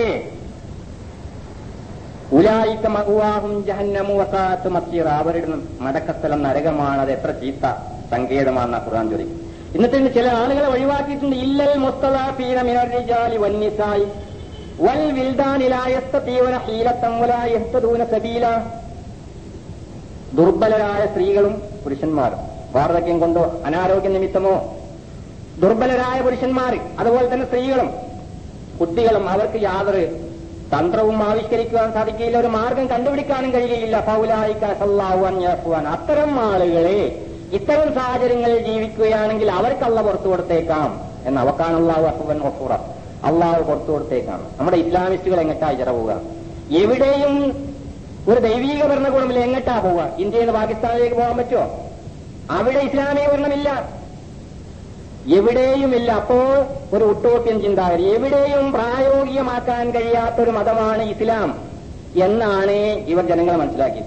ഉലായിക്ക മകുവാഹും ജഹന്നമു വസാത്ത് മസീറ അവരുടെ മടക്കസ്ഥലം നരകമാണ് അത് എത്ര ചീത്ത സങ്കേതമാണെന്ന ഖുർആൻ ചോദിക്കും ഇന്നത്തെ ഇന്ന് ചില ആളുകളെ ഒഴിവാക്കിയിട്ടുണ്ട് ഇല്ലൽ മുസ്തദാഫീന മിനർ റിജാലി വന്നിസായി വൽ വിൽദാനിലായസ്തീവന ഹീലത്തം വലായസ്തദൂന സബീല ദുർബലരായ സ്ത്രീകളും പുരുഷന്മാരും വാർദ്ധക്യം കൊണ്ടോ അനാരോഗ്യ നിമിത്തമോ ദുർബലരായ പുരുഷന്മാർ അതുപോലെ തന്നെ സ്ത്രീകളും കുട്ടികളും അവർക്ക് യാതൊരു തന്ത്രവും ആവിഷ്കരിക്കുവാൻ സാധിക്കില്ല ഒരു മാർഗം കണ്ടുപിടിക്കാനും കഴിയുകയില്ല ഫൗലായിക്കാൻ അത്തരം ആളുകളെ ഇത്തരം സാഹചര്യങ്ങളിൽ ജീവിക്കുകയാണെങ്കിൽ അവർക്ക് അള്ള പുറത്തു കൊടുത്തേക്കാം എന്ന് അവക്കാണ് അള്ളാഹു അസുവൻ വഫൂറ അള്ളാഹു പുറത്തു കൊടുത്തേക്കാം നമ്മുടെ ഇസ്ലാമിസ്റ്റുകൾ എങ്ങട്ടാ ഇജറ പോവുക എവിടെയും ഒരു ദൈവീക ഭരണകൂടമില്ല എങ്ങട്ടാ പോവുക ഇന്ത്യയിൽ നിന്ന് പാകിസ്ഥാനിലേക്ക് പോകാൻ പറ്റുമോ അവിടെ ഇസ്ലാമിക ഭരണമില്ല എവിടെയുമില്ല അപ്പോ ഒരു ഉട്ടോപ്യൻ ചിന്താഗതി എവിടെയും പ്രായോഗികമാക്കാൻ കഴിയാത്തൊരു മതമാണ് ഇസ്ലാം എന്നാണ് ഇവർ ജനങ്ങളെ മനസ്സിലാക്കിയത്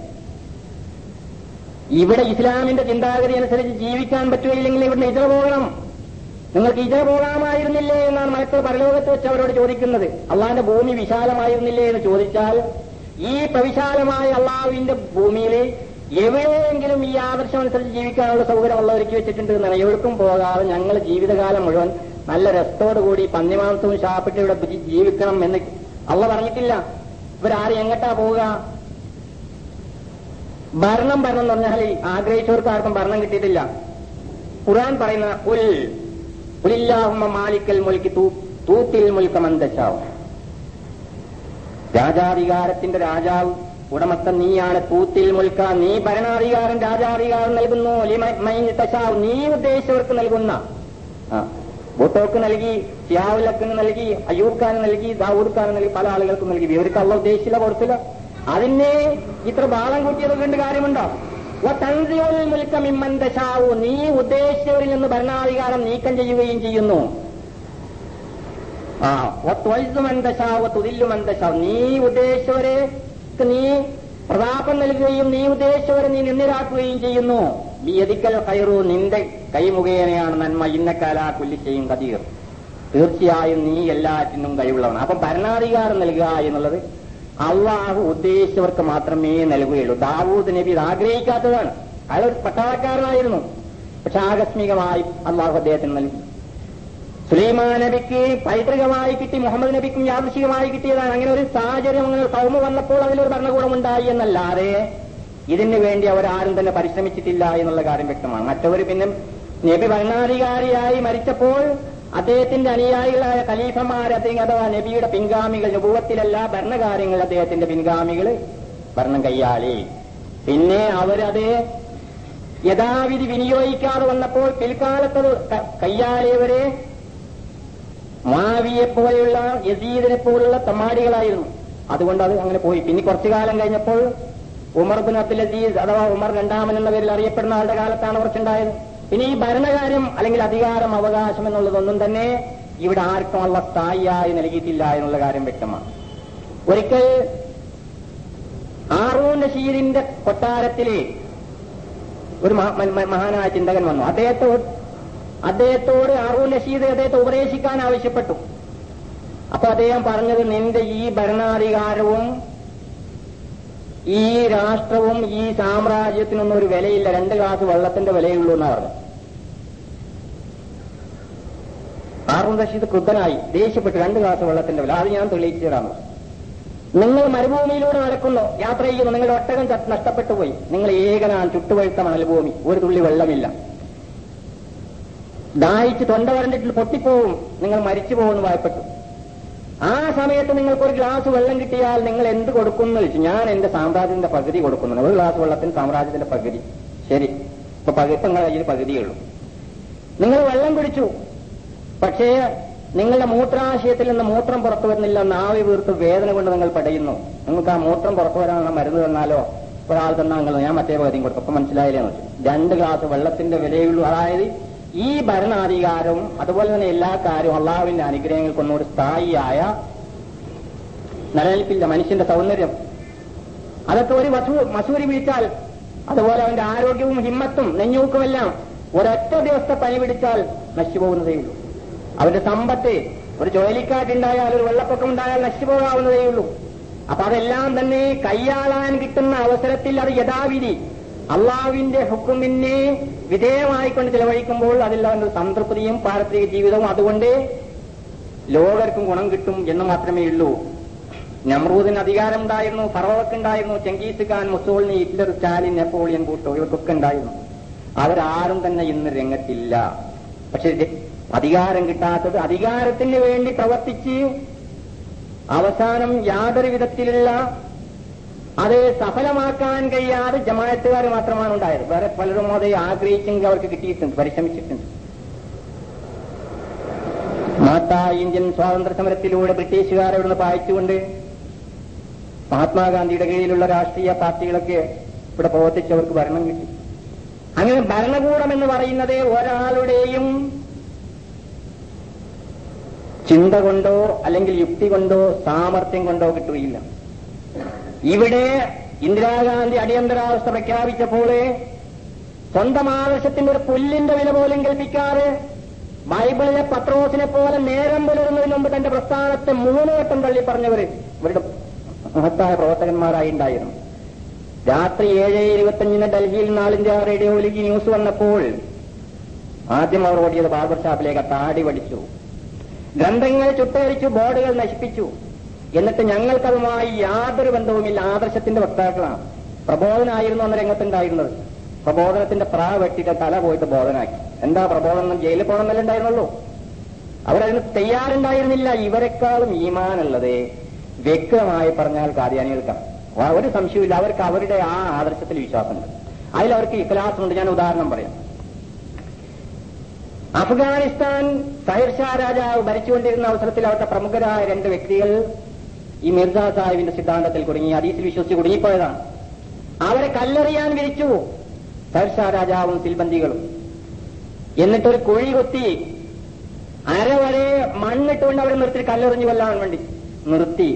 ഇവിടെ ഇസ്ലാമിന്റെ ചിന്താഗതി അനുസരിച്ച് ജീവിക്കാൻ പറ്റുകയില്ലെങ്കിൽ ഇവിടുന്ന് ഇതര പോകണം നിങ്ങൾക്ക് ഇതര പോകാമായിരുന്നില്ലേ എന്നാണ് മലക്കൾ പരലോകത്ത് വെച്ച് അവരോട് ചോദിക്കുന്നത് അള്ളാന്റെ ഭൂമി വിശാലമായിരുന്നില്ലേ എന്ന് ചോദിച്ചാൽ ഈ പ്രവിശാലമായ അള്ളാഹുവിന്റെ ഭൂമിയിൽ എവിടെയെങ്കിലും ഈ ആദർശം അനുസരിച്ച് ജീവിക്കാനുള്ള സൗകര്യം ഉള്ള ഒരുക്കി വെച്ചിട്ടുണ്ട് എന്നാണ് എവിടേക്കും പോകാതെ ഞങ്ങൾ ജീവിതകാലം മുഴുവൻ നല്ല രസത്തോടുകൂടി പന്നിമാംസവും ശാപ്പിട്ട് ഇവിടെ ജി- ജീവിക്കണം എന്ന് അള്ള പറഞ്ഞിട്ടില്ല ഇവരാരും എങ്ങട്ടാ പോവുക ഭരണം ഭരണം എന്ന് പറഞ്ഞാൽ ആഗ്രഹിച്ചവർക്ക് ആർക്കും ഭരണം കിട്ടിയിട്ടില്ല ഖുർആൻ പറയുന്ന ഉൽ ഉലില്ലാഹുമ്മ മാലിക്കൽ മുൽക്കി തൂ തൂത്തിൽ മുൽക്ക മന്ദശാവും രാജാധികാരത്തിന്റെ രാജാവ് ഉടമസ്ഥൻ നീയാണ് തൂത്തിൽ മുൽക്ക നീ ഭരണാധികാരം രാജാധികാരം നൽകുന്നു ലിമൈതശാവ് നീ ഉദ്ദേശിച്ചവർക്ക് നൽകുന്ന ആ, ഭൂട്ടോക്ക് നൽകി സിയാവുലക്കിന് നൽകി അയ്യൂബ് ഖാൻ നൽകി ദാവൂദ് ഖാൻ നൽകി പല ആളുകൾക്കും നൽകി ഇവർക്ക് അള്ള ഉദ്ദേശിച്ചില്ല കൊടുത്തില്ല അതിനെ ഇത്ര ബാളം കൂട്ടിയത് കൊണ്ട് കാര്യമുണ്ടോ തൻസിയുൽ മുൽക്ക മിമ്മൻ ദശാവു നീ ഉദ്ദേശിച്ചവരിൽ നിന്ന് ഭരണാധികാരം നീക്കം ചെയ്യുകയും ചെയ്യുന്നു ആ വത്വൽസുമന്തശാവ് തുതില്ലുമന്തശാവ് നീ ഉദ്ദേശിച്ചവരെ നീ പ്രതാപം നൽകുകയും നീ ഉദ്ദേശിച്ചവരെ നീ നിന്നിരാക്കുകയും ചെയ്യുന്നു ബിയതിക്കൽ കയറു നിന്റെ കൈ മുഖേനയാണ് നന്മ ഇന്നക്കാല കുല്ലിച്ചയും കതീർ തീർച്ചയായും നീ എല്ലാറ്റിനും കഴിവുള്ളവനാണ് അപ്പം ഭരണാധികാരം നൽകുക എന്നുള്ളത് അള്ളാഹു ഉദ്ദേശിച്ചവർക്ക് മാത്രമേ നൽകുകയുള്ളൂ ദാവൂദ് നബി ഇത് ആഗ്രഹിക്കാത്തതാണ് അയാൾ ഒരു പട്ടാളക്കാരനായിരുന്നു പക്ഷെ ആകസ്മികമായി അള്ളാഹു അദ്ദേഹത്തിന് നൽകി സുലൈമാൻ നബിക്ക് പൈതൃകമായി കിട്ടി മുഹമ്മദ് നബിക്കും യാദൃശികമായി കിട്ടിയതാണ് അങ്ങനെ ഒരു സാഹചര്യം അങ്ങനെ ഒരു കൗമ വന്നപ്പോൾ അതിലൊരു ഭരണകൂടം ഉണ്ടായി എന്നല്ലാതെ ഇതിനു വേണ്ടി അവരാരും തന്നെ പരിശ്രമിച്ചിട്ടില്ല എന്നുള്ള കാര്യം വ്യക്തമാണ് മറ്റവർ പിന്നെ നബി ഭരണാധികാരിയായി മരിച്ചപ്പോൾ അദ്ദേഹത്തിന്റെ അനുയായികളായ ഖലീഫമാർ അദ്ദേഹം അഥവാ നബിയുടെ പിൻഗാമികൾ രൂപത്തിലല്ല ഭരണകാര്യങ്ങൾ അദ്ദേഹത്തിന്റെ പിൻഗാമികൾ ഭരണം കൈയാളി പിന്നെ അവരത് യഥാവിധി വിനിയോഗിക്കാതെ വന്നപ്പോൾ പിൽക്കാലത്തത് ക- കയ്യാളിയവരെ മാവിയെ പോലെയുള്ള യസീദിനെ പോലുള്ള തമ്മാടികളായിരുന്നു അതുകൊണ്ട് അത് അങ്ങനെ പോയി പിന്നെ കുറച്ചു കാലം കഴിഞ്ഞപ്പോൾ ഉമർ ബിൻ അബ്ദുൽ അസീസ് അഥവാ ഉമർ രണ്ടാമൻ എന്ന പേരിൽ അറിയപ്പെടുന്ന ആളുടെ കാലത്താണ് കുറച്ചുണ്ടായത് പിന്നെ ഈ ഭരണകാര്യം അല്ലെങ്കിൽ അധികാരം അവകാശം എന്നുള്ളതൊന്നും തന്നെ ഇവിടെ ആർക്കും ഉള്ള സ്ഥായിയായി നൽകിയിട്ടില്ല എന്നുള്ള കാര്യം വ്യക്തമാണ് ഒരിക്കൽ ആറൂൻ നഷീദിന്റെ കൊട്ടാരത്തിലെ ഒരു മഹാ- മ- മ- മഹാനായ ചിന്തകൻ വന്നു അദ്ദേഹത്തോട് അദ്ദേഹത്തോട് അറൂൻ നഷീദ് അദ്ദേഹത്തെ ഉപദേശിക്കാൻ ആവശ്യപ്പെട്ടു അപ്പൊ അദ്ദേഹം പറഞ്ഞത് നിന്റെ ഈ ഭരണാധികാരവും ഈ രാഷ്ട്രവും ഈ സാമ്രാജ്യത്തിനൊന്നും ഒരു വിലയില്ല രണ്ട് ഗ്ലാസ് വെള്ളത്തിന്റെ വിലയുള്ളൂ എന്നാ പറഞ്ഞു ആറും റഷീദ് ക്രുദ്ധനായി ദേഷ്യപ്പെട്ട് രണ്ട് ഗ്ലാസ് വെള്ളത്തിന്റെ വില അത് ഞാൻ തെളിയിച്ചു തരാമെന്ന് പറഞ്ഞു. നിങ്ങൾ മരുഭൂമിയിലൂടെ നടക്കുന്നു യാത്ര ചെയ്യുന്നു നിങ്ങളുടെ ഒട്ടകം ചത്ത് നഷ്ടപ്പെട്ടു പോയി നിങ്ങൾ ഏകനാണ് ചുട്ടുപഴുത്ത മണൽഭൂമി ഒരു തുള്ളി വെള്ളമില്ല ദാഹിച്ച് തൊണ്ട വരണ്ടിട്ട് പൊട്ടിപ്പോവും നിങ്ങൾ മരിച്ചു പോകുമെന്ന് ഭയപ്പെട്ടു ആ സമയത്ത് നിങ്ങൾക്ക് ഒരു ഗ്ലാസ് വെള്ളം കിട്ടിയാൽ നിങ്ങൾ എന്ത് കൊടുക്കും എന്ന് ചോദിച്ചു ഞാൻ എന്റെ സാമ്രാജ്യത്തിന്റെ പകുതി കൊടുക്കുന്നു ഒരു ഗ്ലാസ് വെള്ളത്തിന് സാമ്രാജ്യത്തിന്റെ പകുതി ശരി ഇപ്പൊ പകുതി ഇപ്പൊ നിങ്ങളുടെ കയ്യിൽ പകുതിയേ ഉള്ളൂ നിങ്ങൾ വെള്ളം കുടിച്ചു പക്ഷേ നിങ്ങളുടെ മൂത്രാശയത്തിൽ നിന്ന് മൂത്രം പുറത്തു വരുന്നില്ല നാവി വീർത്ത് വേദന കൊണ്ട് നിങ്ങൾ പടയുന്നു നിങ്ങൾക്ക് ആ മൂത്രം പുറത്തു വരാനുള്ള മരുന്ന് തന്നാലോ ഒരാൾ തന്നാൽ നിങ്ങൾ ഞാൻ മറ്റേ പകുതിയും കൊടുക്കും അപ്പൊ മനസ്സിലായില്ലേ എന്ന് വെച്ചു രണ്ട് ഗ്ലാസ് വെള്ളത്തിന്റെ വിലയുള്ളൂ അതായത് ഈ ഭരണാധികാരവും അതുപോലെ തന്നെ എല്ലാ കാര്യവും അള്ളാഹുവിന്റെ അനുഗ്രഹങ്ങൾക്കൊന്നും ഒരു സ്ഥായിയായ നിലനിൽപ്പില്ല മനുഷ്യന്റെ സൗന്ദര്യം അതൊക്കെ ഒരു വസൂ മസൂരി പിടിച്ചാൽ അതുപോലെ അവന്റെ ആരോഗ്യവും ഹിമ്മത്തും നെഞ്ഞൂക്കുമെല്ലാം ഒരൊറ്റ ദിവസത്തെ പനി പിടിച്ചാൽ നശിച്ചു പോകുന്നതേ ഉള്ളൂ അവന്റെ സമ്പത്ത് ഒരു ചുഴലിക്കാറ്റുണ്ടായാൽ ഒരു വെള്ളപ്പൊക്കം ഉണ്ടായാൽ നശിച്ചു പോകാവുന്നതേ ഉള്ളൂ അപ്പൊ അതെല്ലാം തന്നെ കൈയാളാൻ കിട്ടുന്ന അവസരത്തിൽ അത് യഥാവിധി അള്ളാവിന്റെ ഹുക്കുമിനെ വിധേയമായിക്കൊണ്ട് ചെലവഴിക്കുമ്പോൾ അതിൽ അവന്റെ സംതൃപ്തിയും പാരത്രിക ജീവിതവും അതുകൊണ്ട് ലോകർക്കും ഗുണം കിട്ടും എന്ന് മാത്രമേ ഉള്ളൂ നമ്രൂദിന് അധികാരം ഉണ്ടായിരുന്നു ഫറോക്ക് ഉണ്ടായിരുന്നു Genghis Khan Mussolini Hitler Stalin Napoleon Bhutto ഇവർക്കൊക്കെ ഉണ്ടായിരുന്നു അവരാരും തന്നെ ഇന്ന് രംഗത്തില്ല പക്ഷെ ഇത് അധികാരം കിട്ടാത്തത് അധികാരത്തിന് വേണ്ടി പ്രവർത്തിച്ച് അവസാനം യാതൊരു വിധത്തിലുള്ള അത് സഫലമാക്കാൻ കഴിയാതെ ജമാഅത്തുകാർ മാത്രമാണ് ഉണ്ടായത് വേറെ പലരും അത് ആഗ്രഹിച്ചെങ്കിൽ അവർക്ക് കിട്ടിയിട്ടുണ്ട് പരിശ്രമിച്ചിട്ടുണ്ട് മാതാ ഇന്ത്യൻ സ്വാതന്ത്ര്യ സമരത്തിലൂടെ ബ്രിട്ടീഷുകാർ ഇവിടുന്ന് പായിച്ചുകൊണ്ട് മഹാത്മാഗാന്ധിയുടെ കീഴിലുള്ള രാഷ്ട്രീയ പാർട്ടികളൊക്കെ ഇവിടെ പ്രവർത്തിച്ചവർക്ക് ഭരണം കിട്ടി അങ്ങനെ ഭരണകൂടം എന്ന് പറയുന്നത് ഒരാളുടെയും ചിന്ത കൊണ്ടോ അല്ലെങ്കിൽ യുക്തി കൊണ്ടോ സാമർത്ഥ്യം കൊണ്ടോ കിട്ടുകയില്ല ഇവിടെ ഇന്ദിരാഗാന്ധി അടിയന്തരാവസ്ഥ പ്രഖ്യാപിച്ചപ്പോൾ സ്വന്തം ആവശ്യത്തിന്റെ ഒരു പുല്ലിന്റെ വില പോലും കൽപ്പിക്കാതെ ബൈബിളിലെ പത്രോസിനെ പോലെ നേരം പുലരുന്നതിന് മുമ്പ് തന്റെ പ്രസ്ഥാനത്തെ മൂന്ന് വട്ടം തള്ളി പറഞ്ഞവര് ഇവരുടെ മഹത്തായ പ്രവർത്തകന്മാരായി ഉണ്ടായിരുന്നു രാത്രി ഏഴ് ഇരുപത്തഞ്ചിന് ഡൽഹിയിൽ നാളിന്റെ റേഡിയോയിലേക്ക് ന്യൂസ് വന്നപ്പോൾ ആദ്യം അവർ ഓടിയത് ബാർബർ ഷാപ്പിലേക്ക് താടി പഠിച്ചു ഗ്രന്ഥങ്ങൾ ചുട്ടരിച്ചു ബോർഡുകൾ നശിപ്പിച്ചു എന്നിട്ട് ഞങ്ങൾക്കതുമായി യാതൊരു ബന്ധവുമില്ല ആദർശത്തിന്റെ വക്താക്കളാണ് പ്രബോധനായിരുന്നു അന്ന് രംഗത്തുണ്ടായിരുന്നത് പ്രബോധനത്തിന്റെ പ്രാ വെട്ടിയിട്ട് തല പോയിട്ട് ബോധനാക്കി എന്താ പ്രബോധനം ജയിലിൽ പോകണമെന്നല്ലേ ഉണ്ടായിരുന്നുള്ളൂ അവരതിന് തയ്യാറുണ്ടായിരുന്നില്ല ഇവരെക്കാളും ഈമാനുള്ളത് വ്യക്തമായി പറഞ്ഞാൽ കാദ്യാനികൾക്കാണ് ആ ഒരു സംശയമില്ല അവർക്ക് അവരുടെ ആ ആദർശത്തിൽ വിശ്വാസമുണ്ട് അതിൽ അവർക്ക് ഇഖലാസുണ്ട് ഞാൻ ഉദാഹരണം പറയാം അഫ്ഗാനിസ്ഥാൻ സഹിർ ഷാ രാജാവ് ഭരിച്ചുകൊണ്ടിരുന്ന അവസരത്തിൽ അവിടുത്തെ പ്രമുഖരായ രണ്ട് വ്യക്തികൾ ഈ മിർജ സാഹിബിന്റെ സിദ്ധാന്തത്തിൽ കുടുങ്ങി അതീസിൽ വിശ്വസിച്ച് കുടുങ്ങിപ്പോയതാണ് അവരെ കല്ലെറിയാൻ വിരിച്ചു സഹിർ ഷാ രാജാവും സിൽബന്ദികളും എന്നിട്ടൊരു കുഴി കൊത്തി അരവരെ മണ്ണിട്ടുകൊണ്ട് അവരെ നിർത്തി കല്ലെറിഞ്ഞു കൊല്ലാൻ വേണ്ടി നിർത്തി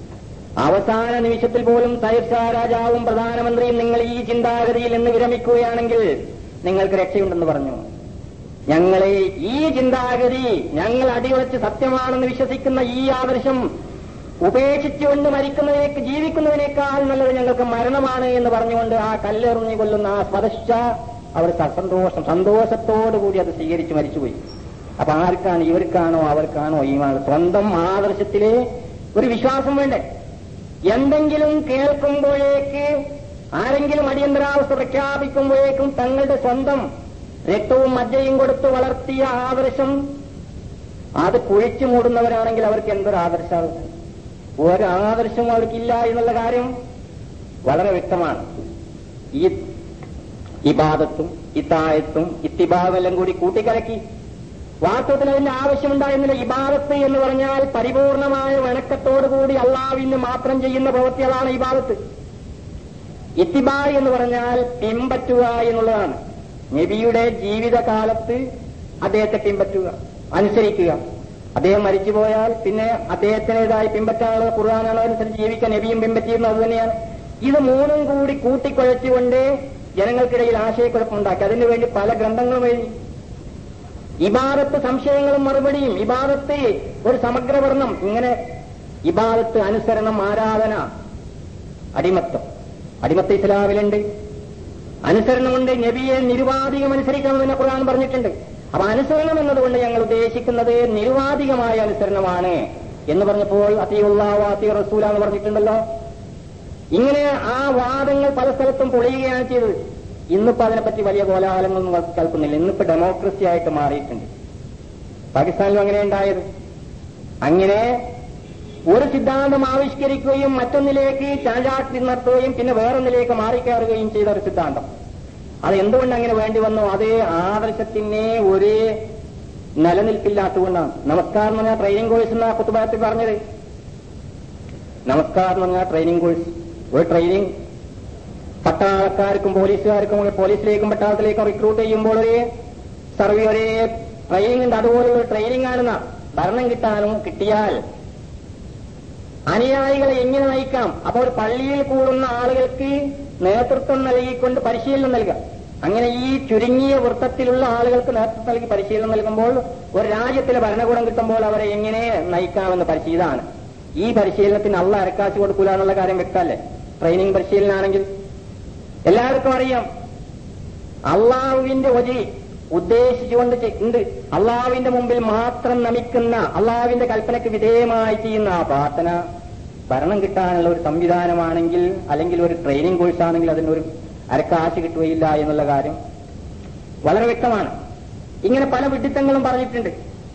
അവസാന നിമിഷത്തിൽ പോലും സഹിർ ഷാ രാജാവും പ്രധാനമന്ത്രിയും നിങ്ങൾ ഈ ചിന്താഗതിയിൽ നിന്ന് വിരമിക്കുകയാണെങ്കിൽ നിങ്ങൾക്ക് രക്ഷയുണ്ടെന്ന് പറഞ്ഞു ഞങ്ങളെ ഈ ചിന്താഗതി ഞങ്ങൾ അടിയുറച്ച് സത്യമാണെന്ന് വിശ്വസിക്കുന്ന ഈ ആദർശം ഉപേക്ഷിച്ചുകൊണ്ട് മരിക്കുന്നതിനേക്ക് ജീവിക്കുന്നതിനേക്കാൾ നല്ലത് ഞങ്ങൾക്ക് മരണമാണ് എന്ന് പറഞ്ഞുകൊണ്ട് ആ കല്ലെറിഞ്ഞു കൊല്ലുന്ന ആ സ്വതശ്ച അവർ സന്തോഷം സന്തോഷത്തോടുകൂടി അത് സ്വീകരിച്ച് മരിച്ചുപോയി അപ്പൊ ആർക്കാണ് ഇവർക്കാണോ അവർക്കാണോ ഈ സ്വന്തം ആദർശത്തിലെ ഒരു വിശ്വാസം വേണ്ടേ എന്തെങ്കിലും കേൾക്കുമ്പോഴേക്ക് ആരെങ്കിലും അടിയന്തരാവസ്ഥ പ്രഖ്യാപിക്കുമ്പോഴേക്കും തങ്ങളുടെ സ്വന്തം രക്തവും മജ്ജയും കൊടുത്ത് വളർത്തിയ ആദർശം അത് കുഴിച്ചു മൂടുന്നവരാണെങ്കിൽ അവർക്ക് എന്തൊരു ആദർശമാണ് ഒരു ആദർശവും അവർക്കില്ല എന്നുള്ള കാര്യം വളരെ വ്യക്തമാണ് ഈ ഇബാദത്തും ഇത്തായത്തും ഇത്തിബാദെല്ലാം കൂടി കൂട്ടിക്കലക്കി വാസ്തവത്തിൽ അതിന്റെ ആവശ്യമുണ്ടായിരുന്നില്ല ഇബാദത്ത് എന്ന് പറഞ്ഞാൽ പരിപൂർണമായ വണക്കത്തോടുകൂടി അള്ളാവിന് മാത്രം ചെയ്യുന്ന പ്രവൃത്തി അതാണ് ഇബാദത്ത് ഇത്തിബാ എന്ന് പറഞ്ഞാൽ പിമ്പറ്റുക എന്നുള്ളതാണ് നബിയുടെ ജീവിതകാലത്ത് അദ്ദേഹത്തെ പിമ്പറ്റുക അനുസരിക്കുക അദ്ദേഹം മരിച്ചുപോയാൽ പിന്നെ അദ്ദേഹത്തിനേതായി പിമ്പറ്റാനുള്ള ഖുർആാനാണ് അനുസരിച്ച് ജീവിക്കാൻ നബിയും പിമ്പറ്റിയിരുന്നത് അത് തന്നെയാണ് ഇത് മൂന്നും കൂടി കൂട്ടിക്കുഴച്ചുകൊണ്ട് ജനങ്ങൾക്കിടയിൽ ആശയക്കുഴപ്പമുണ്ടാക്കി അതിനുവേണ്ടി പല ഗ്രന്ഥങ്ങളും എഴുതി ഇബാദത്ത് സംശയങ്ങളും മറുപടിയും ഇബാദത്ത് ഒരു സമഗ്രവർണ്ണം ഇങ്ങനെ ഇബാദത്ത് അനുസരണം ആരാധന അടിമത്തം അടിമത്ത ഇസ്ലാമിലുണ്ട് അനുസരണമുണ്ട് നബിയെ നിരുവാധികം അനുസരിക്കണമെന്ന് ഖുർആൻ പറഞ്ഞിട്ടുണ്ട് അപ്പൊ അനുസരണം എന്നതുകൊണ്ട് ഞങ്ങൾ ഉദ്ദേശിക്കുന്നത് നിരുവാധികമായ അനുസരണമാണ് എന്ന് പറഞ്ഞപ്പോൾ അത്തിയുള്ളാവോ അത്തി റസൂല എന്ന് പറഞ്ഞിട്ടുണ്ടല്ലോ ഇങ്ങനെ ആ വാദങ്ങൾ പല സ്ഥലത്തും പൊളിയുകയാണ് ചെയ്തത് ഇന്നിപ്പോ അതിനെപ്പറ്റി വലിയ കോലാഹലങ്ങളൊന്നും കേൾക്കുന്നില്ല ഇന്നിപ്പോ ഡെമോക്രസി ആയിട്ട് മാറിയിട്ടുണ്ട് പാകിസ്ഥാനിലും അങ്ങനെ ഉണ്ടായത് അങ്ങനെ ഒരു സിദ്ധാന്തം ആവിഷ്കരിക്കുകയും മറ്റൊന്നിലേക്ക് ചാചാട്ടി നടത്തുകയും പിന്നെ വേറൊന്നിലേക്ക് മാറിക്കയറുകയും ചെയ്ത ഒരു സിദ്ധാന്തം അത് എന്തുകൊണ്ട് അങ്ങനെ വേണ്ടി വന്നു അതേ ആദർശത്തിനെ ഒരേ നിലനിൽപ്പില്ലാത്തതുകൊണ്ടാണ് നമസ്കാരം എന്ന് പറഞ്ഞാൽ ട്രെയിനിങ് കോഴ്സ് എന്നാ കുത്തുബാത്തിൽ പറഞ്ഞത് നമസ്കാരം എന്ന് പറഞ്ഞാൽ ട്രെയിനിങ് കോഴ്സ് ഒരു ട്രെയിനിങ് പട്ടാളക്കാർക്കും പോലീസുകാർക്കും പോലീസിലേക്കും പട്ടാളത്തിലേക്കും റിക്രൂട്ട് ചെയ്യുമ്പോൾ ഒരു സർവീ ഒരേ ട്രെയിനിങ് ഉണ്ട് അതുപോലുള്ള ട്രെയിനിങ് ആണെന്ന ഭരണം കിട്ടാനും കിട്ടിയാൽ അനുയായികളെ എങ്ങനെ നയിക്കാം അപ്പോൾ പള്ളിയിൽ കൂടുന്ന ആളുകൾക്ക് നേതൃത്വം നൽകിക്കൊണ്ട് പരിശീലനം നൽകാം അങ്ങനെ ഈ ചുരുങ്ങിയ വൃത്തത്തിലുള്ള ആളുകൾക്ക് നേതൃത്വം നൽകി പരിശീലനം നൽകുമ്പോൾ ഒരു രാജ്യത്തിലെ ഭരണകൂടം കിട്ടുമ്പോൾ അവരെ എങ്ങനെ നയിക്കാമെന്ന് പരിശീലനമാണ് ഈ പരിശീലനത്തിന് അള്ള അരക്കാശ് കൊടുക്കൂല എന്നുള്ള കാര്യം വ്യക്തമല്ലേ ട്രെയിനിങ് പരിശീലനമാണെങ്കിൽ എല്ലാവർക്കും അറിയാം അള്ളാഹുവിന്റെ ഒജി ഉദ്ദേശിച്ചുകൊണ്ട് ഉണ്ട് അള്ളാഹുവിന്റെ മുമ്പിൽ മാത്രം നമിക്കുന്ന അള്ളാഹുവിന്റെ കൽപ്പനയ്ക്ക് വിധേയമായി ചെയ്യുന്ന ആ പ്രാർത്ഥന ഭരണം കിട്ടാനുള്ള ഒരു സംവിധാനമാണെങ്കിൽ അല്ലെങ്കിൽ ഒരു ട്രെയിനിങ് കോഴ്സ് ആണെങ്കിൽ അതിനൊരു അരക്കാശ് കിട്ടുകയില്ല എന്നുള്ള കാര്യം വളരെ വ്യക്തമാണ് ഇങ്ങനെ പല വിഡിത്തങ്ങളും പറഞ്ഞിട്ടുണ്ട്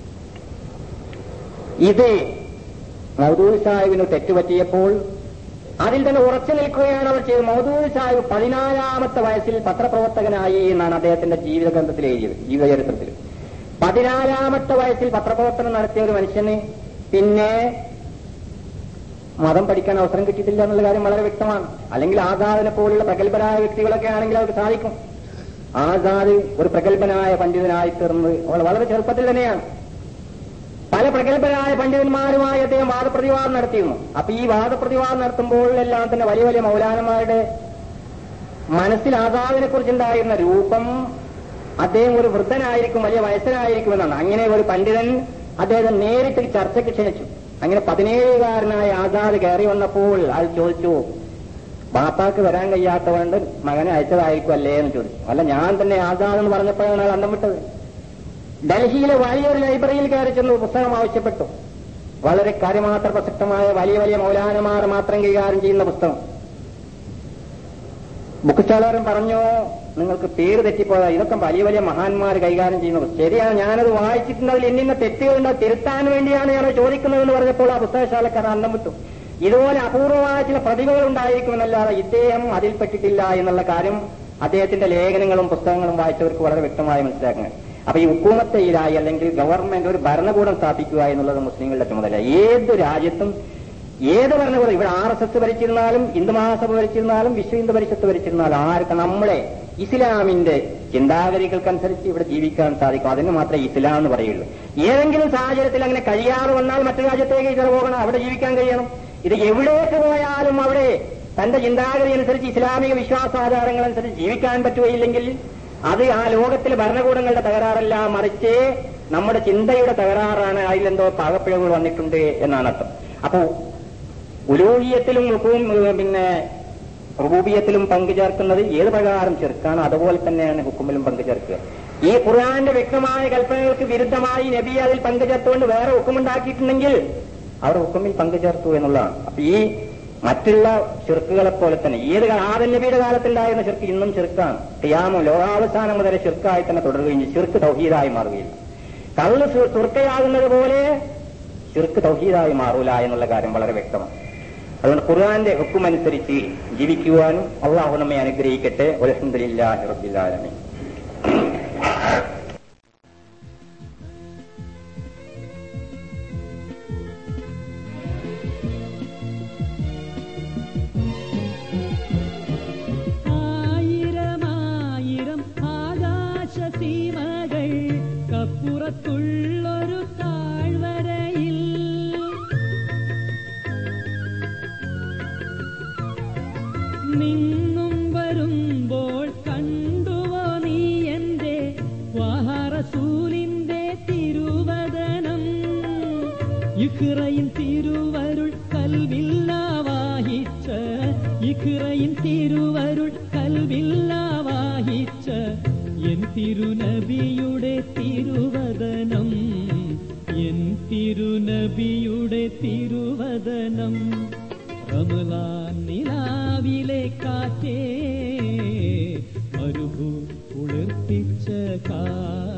ഇത് മൗദൂദ് സാഹിബിന് തെറ്റുപറ്റിയപ്പോൾ അതിൽ തന്നെ ഉറച്ചു നിൽക്കുകയാണ് അവർ ചെയ്തത് മൗദൂദ് സാഹിബ് പതിനാലാമത്തെ വയസ്സിൽ പത്രപ്രവർത്തകനായി എന്നാണ് അദ്ദേഹത്തിന്റെ ജീവിത ഗ്രന്ഥത്തിൽ എഴുതിയത് ജീവചരിത്രത്തിൽ പതിനാലാമത്തെ വയസ്സിൽ പത്രപ്രവർത്തനം നടത്തിയ ഒരു മനുഷ്യന് പിന്നെ മതം പഠിക്കാൻ അവസരം കിട്ടിയിട്ടില്ല എന്നുള്ള കാര്യം വളരെ വ്യക്തമാണ് അല്ലെങ്കിൽ ആസാദിനെ പോലുള്ള പ്രഗത്ഭരായ വ്യക്തികളൊക്കെ ആണെങ്കിൽ അവർക്ക് സാധിക്കും ആസാദ് ഒരു പ്രഗത്ഭനായ പണ്ഡിതനായി തീർന്നത് വളരെ ചെറുപ്പത്തിൽ തന്നെയാണ് പല പ്രഗത്ഭരായ പണ്ഡിതന്മാരുമായി അദ്ദേഹം വാദപ്രതിവാദം നടത്തിയിരുന്നു അപ്പൊ ഈ വാദപ്രതിവാദം നടത്തുമ്പോഴെല്ലാം തന്നെ വലിയ വലിയ മൗലാനമാരുടെ മനസ്സിൽ ആസാദിനെ കുറിച്ചുണ്ടായിരുന്ന രൂപം അദ്ദേഹം ഒരു വൃദ്ധനായിരിക്കും വലിയ വയസ്സനായിരിക്കുമെന്നാണ് അങ്ങനെ ഒരു പണ്ഡിതൻ അദ്ദേഹം നേരിട്ട് ചർച്ചയ്ക്ക് ക്ഷണിച്ചു അങ്ങനെ പതിനേഴുകാരനായ ആസാദ് കയറി വന്നപ്പോൾ അത് ചോദിച്ചു ബാപ്പാക്ക് വരാൻ കഴിയാത്തതുകൊണ്ട് മകനെ അയച്ചതായിരിക്കും അല്ലേ എന്ന് ചോദിച്ചു അല്ല ഞാൻ തന്നെ ആസാദ് എന്ന് പറഞ്ഞപ്പോഴാണ് അയാൾ അന്തം വിട്ടത് ഡൽഹിയിലെ വലിയൊരു ലൈബ്രറിയിൽ കയറി ചെന്ന് പുസ്തകം ആവശ്യപ്പെട്ടു വളരെ കാര്യമാത്ര പ്രസക്തമായ വലിയ വലിയ മൗലാനമാർ മാത്രം കൈകാര്യം ചെയ്യുന്ന പുസ്തകം ബുക്ക് സ്റ്റാളുകാരൻ പറഞ്ഞു നിങ്ങൾക്ക് പേര് തെറ്റിപ്പോയതാ ഇതൊക്കെ വലിയ വലിയ മഹാന്മാർ കൈകാര്യം ചെയ്യുന്നത് ശരിയാണ് ഞാനത് വായിച്ചിട്ടുണ്ട് അതിൽ എന്നിന്ന തെറ്റുകളുണ്ട് അത് തിരുത്താൻ വേണ്ടിയാണ് ഞാൻ ചോദിക്കുന്നതെന്ന് പറഞ്ഞപ്പോൾ ആ പുസ്തകശാലക്കാരൻ അന്നം വിട്ടു ഇതുപോലെ അപൂർവമായ ചില പ്രതിഭകൾ ഉണ്ടായിരിക്കുമെന്നല്ലാതെ ഇദ്ദേഹം അതിൽപ്പെട്ടിട്ടില്ല എന്നുള്ള കാര്യം അദ്ദേഹത്തിന്റെ ലേഖനങ്ങളും പുസ്തകങ്ങളും വായിച്ചവർക്ക് വളരെ വ്യക്തമായി മനസ്സിലാക്കുന്നത് അപ്പൊ ഈ ഹുക്കൂമത്തയിലായി അല്ലെങ്കിൽ ഗവൺമെന്റ് ഒരു ഭരണകൂടം സ്ഥാപിക്കുക എന്നുള്ളത് മുസ്ലിങ്ങളുടെ ചുമതല ഏത് രാജ്യത്തും ഏത് ഭരണകൂടം ഇവിടെ ആർ എസ് എസ് ഭരിച്ചിരുന്നാലും ഹിന്ദു മഹാസഭ ഭരിച്ചിരുന്നാലും വിശ്വ ഹിന്ദു പരിഷത്ത് ഭരിച്ചിരുന്നാലും ആർക്ക് നമ്മളെ ഇസ്ലാമിന്റെ ചിന്താഗതികൾക്കനുസരിച്ച് ഇവിടെ ജീവിക്കാൻ സാധിക്കും അതിന് മാത്രമേ ഇസ്ലാം എന്ന് പറയുള്ളൂ ഏതെങ്കിലും സാഹചര്യത്തിൽ അങ്ങനെ കഴിയാതെ വന്നാൽ മറ്റു രാജ്യത്തേക്ക് ഇതര പോകണം അവിടെ ജീവിക്കാൻ കഴിയണം ഇത് എവിടേക്ക് പോയാലും അവിടെ തന്റെ ചിന്താഗതി അനുസരിച്ച് ഇസ്ലാമിക വിശ്വാസാചാരങ്ങൾ അനുസരിച്ച് ജീവിക്കാൻ പറ്റുകയില്ലെങ്കിൽ അത് ആ ലോകത്തിലെ ഭരണകൂടങ്ങളുടെ തകരാറല്ല മറിച്ച് നമ്മുടെ ചിന്തയുടെ തകരാറാണ് അതിലെന്തോ പാകപ്പിഴവുകൾ വന്നിട്ടുണ്ട് എന്നാണ് അർത്ഥം അപ്പോ ഉലൂഹിയത്തിലും റുക്കും പിന്നെ റുബൂബിയത്തിലും പങ്കുചേർക്കുന്നത് ഏത് പ്രകാരം ചെറുക്കാണ് അതുപോലെ തന്നെയാണ് ഹുക്കുമിലും പങ്കുചേർക്കുക ഈ ഖുർആന്റെ വ്യക്തമായ കൽപ്പനകൾക്ക് വിരുദ്ധമായി നബി അതിൽ പങ്കുചേർത്തുകൊണ്ട് വേറെ ഹുക്കുമുണ്ടാക്കിയിട്ടുണ്ടെങ്കിൽ അവർ ഹുക്കുമിൽ പങ്കുചേർത്തു എന്നുള്ളതാണ് അപ്പൊ ഈ മറ്റുള്ള ചെറുക്കുകളെ പോലെ തന്നെ ഏത് ആദൻ നബിയുടെ കാലത്തുണ്ടായിരുന്ന ചെറുക്ക് ഇന്നും ചെറുക്കാണ് ഖിയാമോ ലോകാവസാനം മുതൽ ചെറുക്കായി തന്നെ തുടരുകയും ചെയ്യും ചെറുക്ക് തൗഹീദായി മാറുകയില്ല കള്ള് സുർക്കയാകുന്നത് പോലെ ചെറുക്ക് തൗഹീദായി മാറൂല എന്നുള്ള കാര്യം വളരെ വ്യക്തമാണ് അതുകൊണ്ട് ഖുർആന്റെ ഹുക്കുമനുസരിച്ച് ജീവിക്കുവാനും അള്ളാഹു നമ്മെ അനുഗ്രഹിക്കട്ടെ അലഹദില്ലാഹി റബ്ബിലാലമീൻ
ആയിരമായിരം ആകാശസീമകൾ കപ്പുറത്തുള്ളൊരു താഴ്വരയിൽ നിന്നും വരുമ്പോൾ കണ്ടുവോ നീ എന്റെ വാഹറസൂലിന്റെ തിരുവദനം ഇഖ്റയിൻ തിരുവരുൾ കൽവില്ലാവാഹിച്ച ഇഖ്റയിൻ തിരുവരുൾ കൽവില്ലാവാഹിച്ച എൻ തിരുനബിയുടെ തിരുവദനം എൻ തിരുനബിയുടെ തിരുവദനം റമലാൻ നിലാവിലെ കാറ്റേ മരുഭൂ കുളിർപ്പിച്ച കാ